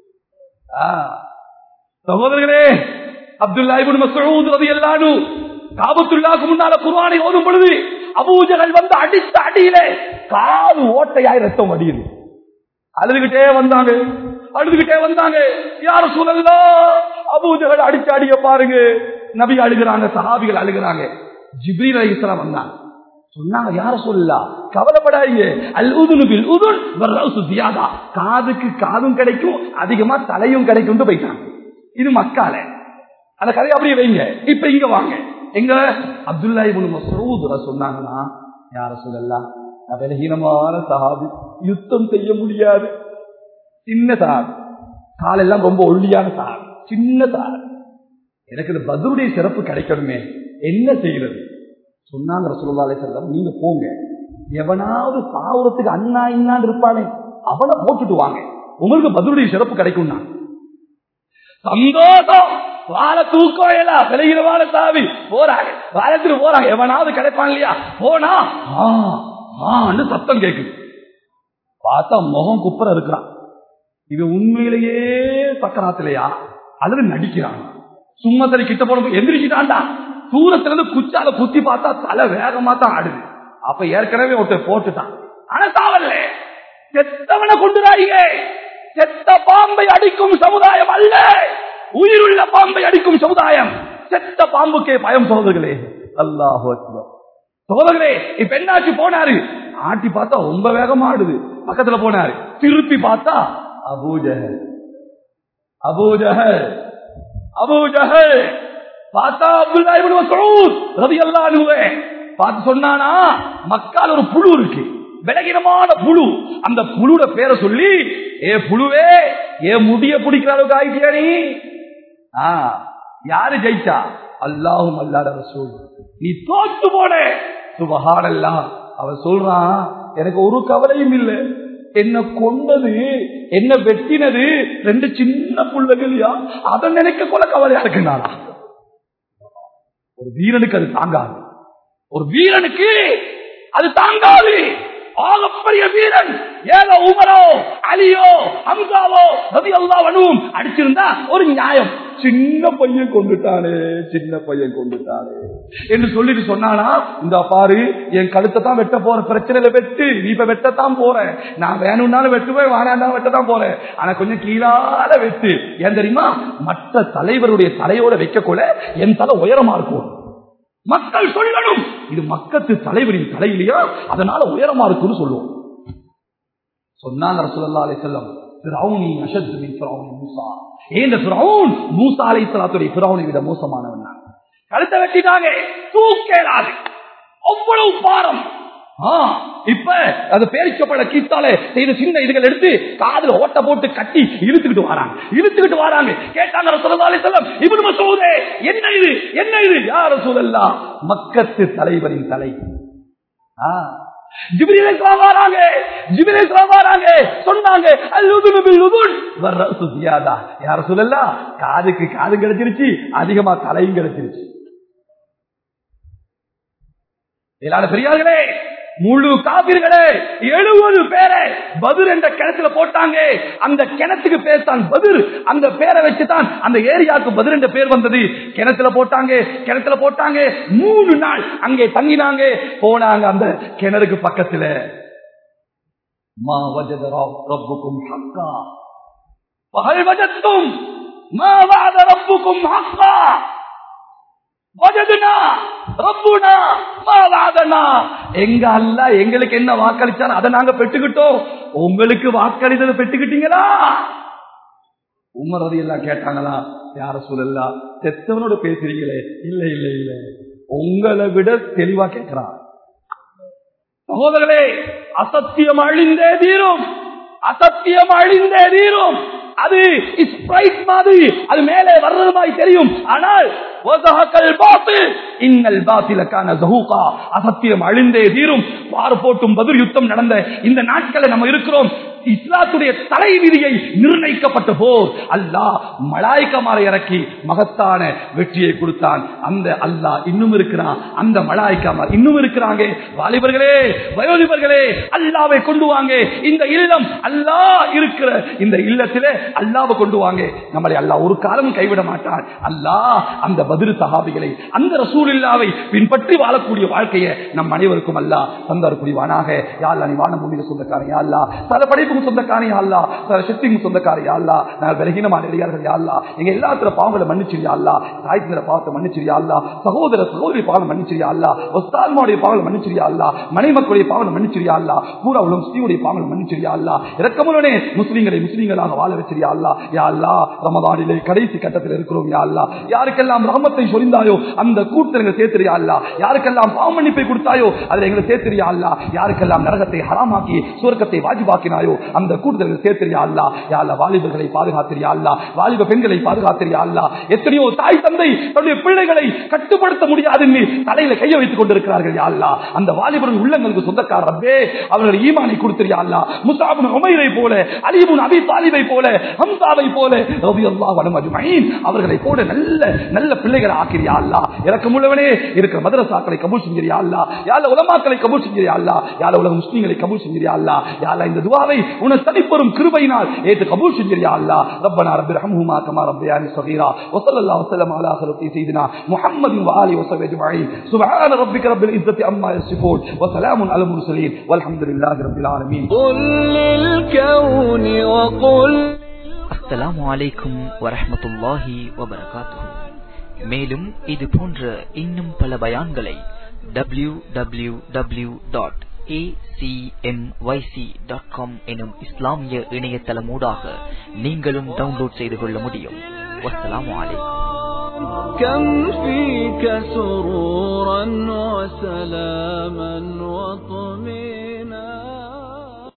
சகோதரர்களே அப்துல்லா இப்னு மஸ்ஊத் ரலியல்லாஹு காபத்துல்லாக்கு முன்னால குர்ஆனை ஓதும் பொழுது அபூஜகல் வந்து அடித்த அடியிலே காது ஓட்டையாய் ரத்தம் வடியுது அழுதுகிட்டே வந்தாங்க அழுதுகிட்டே வந்தாங்க யார சூழல்லா அபூஜகல் அடிச்சு அடிய பாருங்க நபி அழுகிறாங்க சஹாபிகள் அழுகிறாங்க ஜிப்ரீல் அலைஹிஸ்ஸலாம் வந்தாங்க சொன்னாங்க யார சொல்லலாம் கவலைப்படாதீங்க அல் உதுனுபில் உதுன் வர்ரவுசு தியாதா காதுக்கு காதும் கிடைக்கும் அதிகமா தலையும் கிடைக்கும் போயிட்டாங்க இது மக்கால அந்த கதையை அப்படியே வைங்க இப்ப இங்க வாங்க எங்க அப்துல்லா இப்னு மஸ்ஊத் சொன்னாங்கன்னா யார சொல்லலாம் பலகீனமான சஹாபி யுத்தம் செய்ய முடியாது சின்ன சஹாபி காலெல்லாம் ரொம்ப ஒல்லியான சஹாபி சின்ன சஹாபி எனக்கு இந்த பத்ருடைய சிறப்பு கிடைக்கணுமே என்ன செய்யறது சொன்னாங்க ரசூலுல்லாஹி அலைஹி வஸல்லம் நீங்க போங்க எவனாவது சாவுறதுக்கு அண்ணா இன்னான்னு இருப்பானே அவனை போட்டுட்டு வாங்க உங்களுக்கு பதிலுடைய சிறப்பு கிடைக்கும் சந்தோஷம் வாழ தூக்கம் எல்லாம் விலகிரமான சாவி போறாங்க வாழத்துக்கு போறாங்க எவனாவது கிடைப்பான் இல்லையா போனா ஆ, ஆன்னு சத்தம் கேக்குது பார்த்தா முகம் குப்புற இருக்கிறான் இது உண்மையிலேயே சக்கராத்திலையா அல்லது நடிக்கிறான் சும்மா சரி கிட்ட போன எந்திரிச்சிட்டான்டா தூரத்துல இருந்து குச்சால குத்தி பார்த்தா தலை வேகமா தான் ஆடுது அப்ப ஏற்கனவே ஒருத்தர் போட்டுட்டான் ஆனா சாவல்ல செத்தவனை கொண்டுறாங்க செத்த பாம்பை அடிக்கும் சமுதாயம் அல்ல உயிருள்ள பாம்பை அடிக்கும் சமுதாயம் செத்த பாம்புக்கே பயம் சோதர்களே அல்லாஹ் சோதர்களே இப்ப என்னாச்சு போனாரு ஆட்டி பார்த்தா ரொம்ப வேகமா ஆடுது பக்கத்துல போனாரு திருப்பி பார்த்தா அபூஜஹல் அபூஜஹல் அபூஜஹல் பார்த்தா அப்துல்லா இப்னு மஸ்ஊத் ரலியல்லாஹு அன்ஹு பார்த்து சொன்னானா மக்கால் ஒரு புழு இருக்கு விலகினமான புழு அந்த புழுட பேரை சொல்லி ஏ புழுவே ஏ முடிய பிடிக்கிற அளவுக்கு ஆயிட்டியா நீ ஆ, யாரு ஜெயிச்சா அல்லாஹும் அல்லாத ரசூல் நீ தோத்து போன சுபஹானல்லா அவன் சொல்றான் எனக்கு ஒரு கவலையும் இல்லை என்ன கொண்டது என்ன வெட்டினது ரெண்டு சின்ன புள்ளகளையா அதை நினைக்க கொள்ள கவலையா இருக்கு நானா ஒரு வீரனுக்கு அது தாங்காது ஒரு வீரனுக்கு அது தாங்காது ஆகப்பெரிய வீரன் ஏதோ உமரோ அலியோ ஹம்சாவோ ரவி அல்லாவனும் அடிச்சிருந்தா ஒரு நியாயம் சின்ன பையன் கொண்டுட்டானே சின்ன பையன் கொண்டுட்டானே என்று சொல்லிட்டு சொன்னானா இந்த பாரு என் கழுத்தை தான் வெட்ட போற பிரச்சனையில வெட்டு நீ இப்ப வெட்டத்தான் போறேன் நான் வேணும்னாலும் வெட்டுவேன் வேணாண்டாலும் வெட்டத்தான் போறேன் ஆனா கொஞ்சம் கீழால வெட்டு ஏன் தெரியுமா மற்ற தலைவருடைய தலையோட வைக்கக்கூட என் தலை உயரமா இருக்கும் மக்கள் சொல்லணும் இது மக்கத்து தலைவரின் தலையிலையா அதனால உயரமா இருக்குன்னு சொல்லுவோம் சொன்னாங்க ரசூலுல்லாஹி அலைஹி வஸல்லம் ஃபிரௌனி அஷத் மின் ஃபிரௌனி மூசா ஏன் ஃபிரௌன் மூசா அலைஹிஸ்ஸலாத்துடைய ஃபிரௌனை விட மோசமானவன் தான் கழுத்தை வெட்டிட்டாங்க தூக்கேலாது அவ்வளவு பாரம் ஆ, இப்ப அது பேரிச்சப்பட கீத்தாலே செய்த சின்ன இதுகள் எடுத்து காதுல ஓட்ட போட்டு கட்டி இழுத்துக்கிட்டு வராங்க இழுத்துக்கிட்டு வராங்க கேட்டாங்க ரசூலுல்லாஹி அலைஹி வஸல்லம் இப்னு மஸ்ஊதே என்ன இது என்ன இது யா ரசூலல்லாஹ் மக்கத்து தலைவரின் தலை ஆ ஜிப்ரீல் இஸ்லாம் வராங்க ஜிப்ரீல் இஸ்லாம் வராங்க சொன்னாங்க அல்லுதுனு பில்லுதுன் வர்ரசு ஜியாதா யா ரசூலல்லாஹ் காதுக்கு காது கிடைச்சிருச்சு அதிகமா தலையும் கிடைச்சிருச்சு இல்லாத பெரியார்களே முழு காபிர்களே எழுபது பேரை பதிர் என்ற கிணத்துல போட்டாங்க அந்த கிணத்துக்கு பேர் தான் பதிர் அந்த பேரை வச்சுதான் அந்த ஏரியாவுக்கு பதிர் என்ற பேர் வந்தது கிணத்துல போட்டாங்க கிணத்துல போட்டாங்க மூணு நாள் அங்கே தங்கினாங்க போனாங்க அந்த கிணறுக்கு பக்கத்துல மா வஜத ரப்- ரப்புக்கும் ஹக்கா பகல் வஜத்தும் மா வாத ரப்புக்கும் ஹக்கா வஜதுனா ரப்புனா மா வாதனா எங்க அல்ல எங்களுக்கு என்ன வாக்களிச்சான் அதை நாங்க பெற்றுக்கிட்டோம் உங்களுக்கு வாக்களித்ததை பெற்றுக்கிட்டீங்களா உமர் ரதி எல்லாம் கேட்டாங்களா யார சூழல்லா செத்தவனோட பேசுறீங்களே இல்ல இல்ல இல்ல உங்களை விட தெளிவா கேட்கிறான் சகோதரர்களே அசத்தியம் அழிந்தே தீரும் அசத்தியம் அழிந்தே தீரும் அது ஸ்பிரைட் மாதிரி அது மேலே வர்றது மாதிரி தெரியும் ஆனால் வதஹக்கல் பாத்தில், இன்னல் பாத்திலக்கான ஜஹூகா. அசத்தியம் அழிந்தே தீரும் பார் போட்டும் பதில் யுத்தம் நடந்த இந்த நாட்களை நம்ம இருக்கிறோம் இஸ்லாத்துடைய தலை விதியை நிர்ணயிக்கப்பட்ட போர் அல்லாஹ் மலாய்க்கமாரை இறக்கி மகத்தான வெற்றியை கொடுத்தான் அந்த அல்லாஹ் இன்னும் இருக்கிறான் அந்த மலாய்க்கமார் இன்னும் இருக்கிறாங்க வாலிபர்களே வயோதிபர்களே அல்லாவை கொண்டு வாங்க இந்த இல்லம் அல்லாஹ் இருக்கிற இந்த இல்லத்திலே அல்லாவை கொண்டு வாங்க நம்மளை அல்லாஹ் ஒரு காலம் கைவிட மாட்டான் அல்லாஹ் அந்த பதிரு சஹாபிகளை அந்த ரசூலில்லாவை பின்பற்றி வாழக்கூடிய வாழ்க்கையை நம் அனைவருக்கும் அல்லாஹ் தந்தார் புரிவானாக யாழ்லா நீ வான பூமியில சொந்தக்காரன் யாழ்லா பல படைப்புக்கும் சொந்தக்காரன் யாழ்லா பல சக்திக்கும் சொந்தக்காரன் யாழ்லா நான் பலகீனமான இளைஞர்கள் யாழ்லா எங்க எல்லாத்துல பாவங்களை மன்னிச்சிரியா அல்லா தாய் தந்திர பாவத்தை மன்னிச்சிரியா அல்லா சகோதர சகோதரி பாவம் மன்னிச்சிரியா அல்லா ஒஸ்தான்மாவுடைய பாவங்களை மன்னிச்சிரியா அல்லா மனைமக்களுடைய பாவங்களை மன்னிச்சிரியா அல்லா பூரா உலகம் முஸ்லீமுடைய பாவங்களை மன்னிச்சிரியா அல்லா இறக்கமுடனே முஸ்லீம்களை முஸ்லீம்களாக வாழ வச்சிரியா அல்லா யா அல்லா ரமதானிலே கடைசி கட்டத்தில் இருக்கிறோம் யா அல்லா யாருக்கெல்லாம் ரஹமத்தை சொரிந்தாயோ அந்த கூட்டங்களை சேர்த்திரியா அல்லா யாருக்கெல்லாம் பாவ மன்னிப்பை கொடுத்தாயோ அதில் எங்களை சேர்த்திரியா அல்லா யாருக்கெல்லாம் நரகத்தை ஹராமாக்கி சுவர்க்கத்தை வாஜிபாக்கினாயோ அந்த கூட்டத்தில் சேர்த்திரியா அல்லா யா அல்லா வாலிபர்களை பாதுகாத்திரியா அல்லா வாலிப பெண்களை பாதுகாத்திரியா அல்லா எத்தனையோ தாய் தந்தை தன்னுடைய பிள்ளைகளை கட்டுப்படுத்த முடியாதுன்னு தலையில கைய வைத்துக் கொண்டிருக்கிறார்கள் யா அல்லா அந்த வாலிபர்கள் உள்ளங்களுக்கு சொந்தக்காரரே அவர்கள் ஈமானை கொடுத்திரியா அல்லா முசாபின் உமைரை போல அலிபுன் அபி தாலிபை போல ஹம்சாவை போல ரலியல்லாஹு அன்ஹும் அஜ்மஈன் அவர்களை போல நல்ல நல்ல பிள்ளைகளை ஆக்கிறியா அல்லா இறக்கமுள்ளவனே இருக்கிற மதரசாக்களை கபூல் செஞ்சிரியா அல்லா யால உலமாக்களை கபூல் செஞ்சிரியா அல்லா யால உலக முஸ்லீம்களை கபூல் செஞ்சிரியா அல்லா யால இந்த துவாவை உன தனிப்பெரும் கிருபையினால் ஏத்து கபூல் செஞ்சிரியா அல்லா ரப்பனா ரப்பி ரஹ்முமா கமா ரப்பியானி ஸகீரா வஸல்லல்லாஹு வஸல்லம் அலா خلقه سيدنا محمد وآله وصحبه أجمعين سبحان ربك رب العزة عما يصفون وسلام على المرسلين والحمد لله رب العالمين قل للكون وقل அஸ்ஸலாமு அலைக்கும் வரஹ்மத்துல்லாஹி வபரகாத்துஹு மேலும் இது போன்ற இன்னும் பல பயான்களை W W W dot dot com எனும் இஸ்லாமிய இணையதளமூடாக நீங்களும் டவுன்லோட் செய்து கொள்ள முடியும் வஸ்ஸலாமு அலைக்கும் كم فيك سرورا وسلاما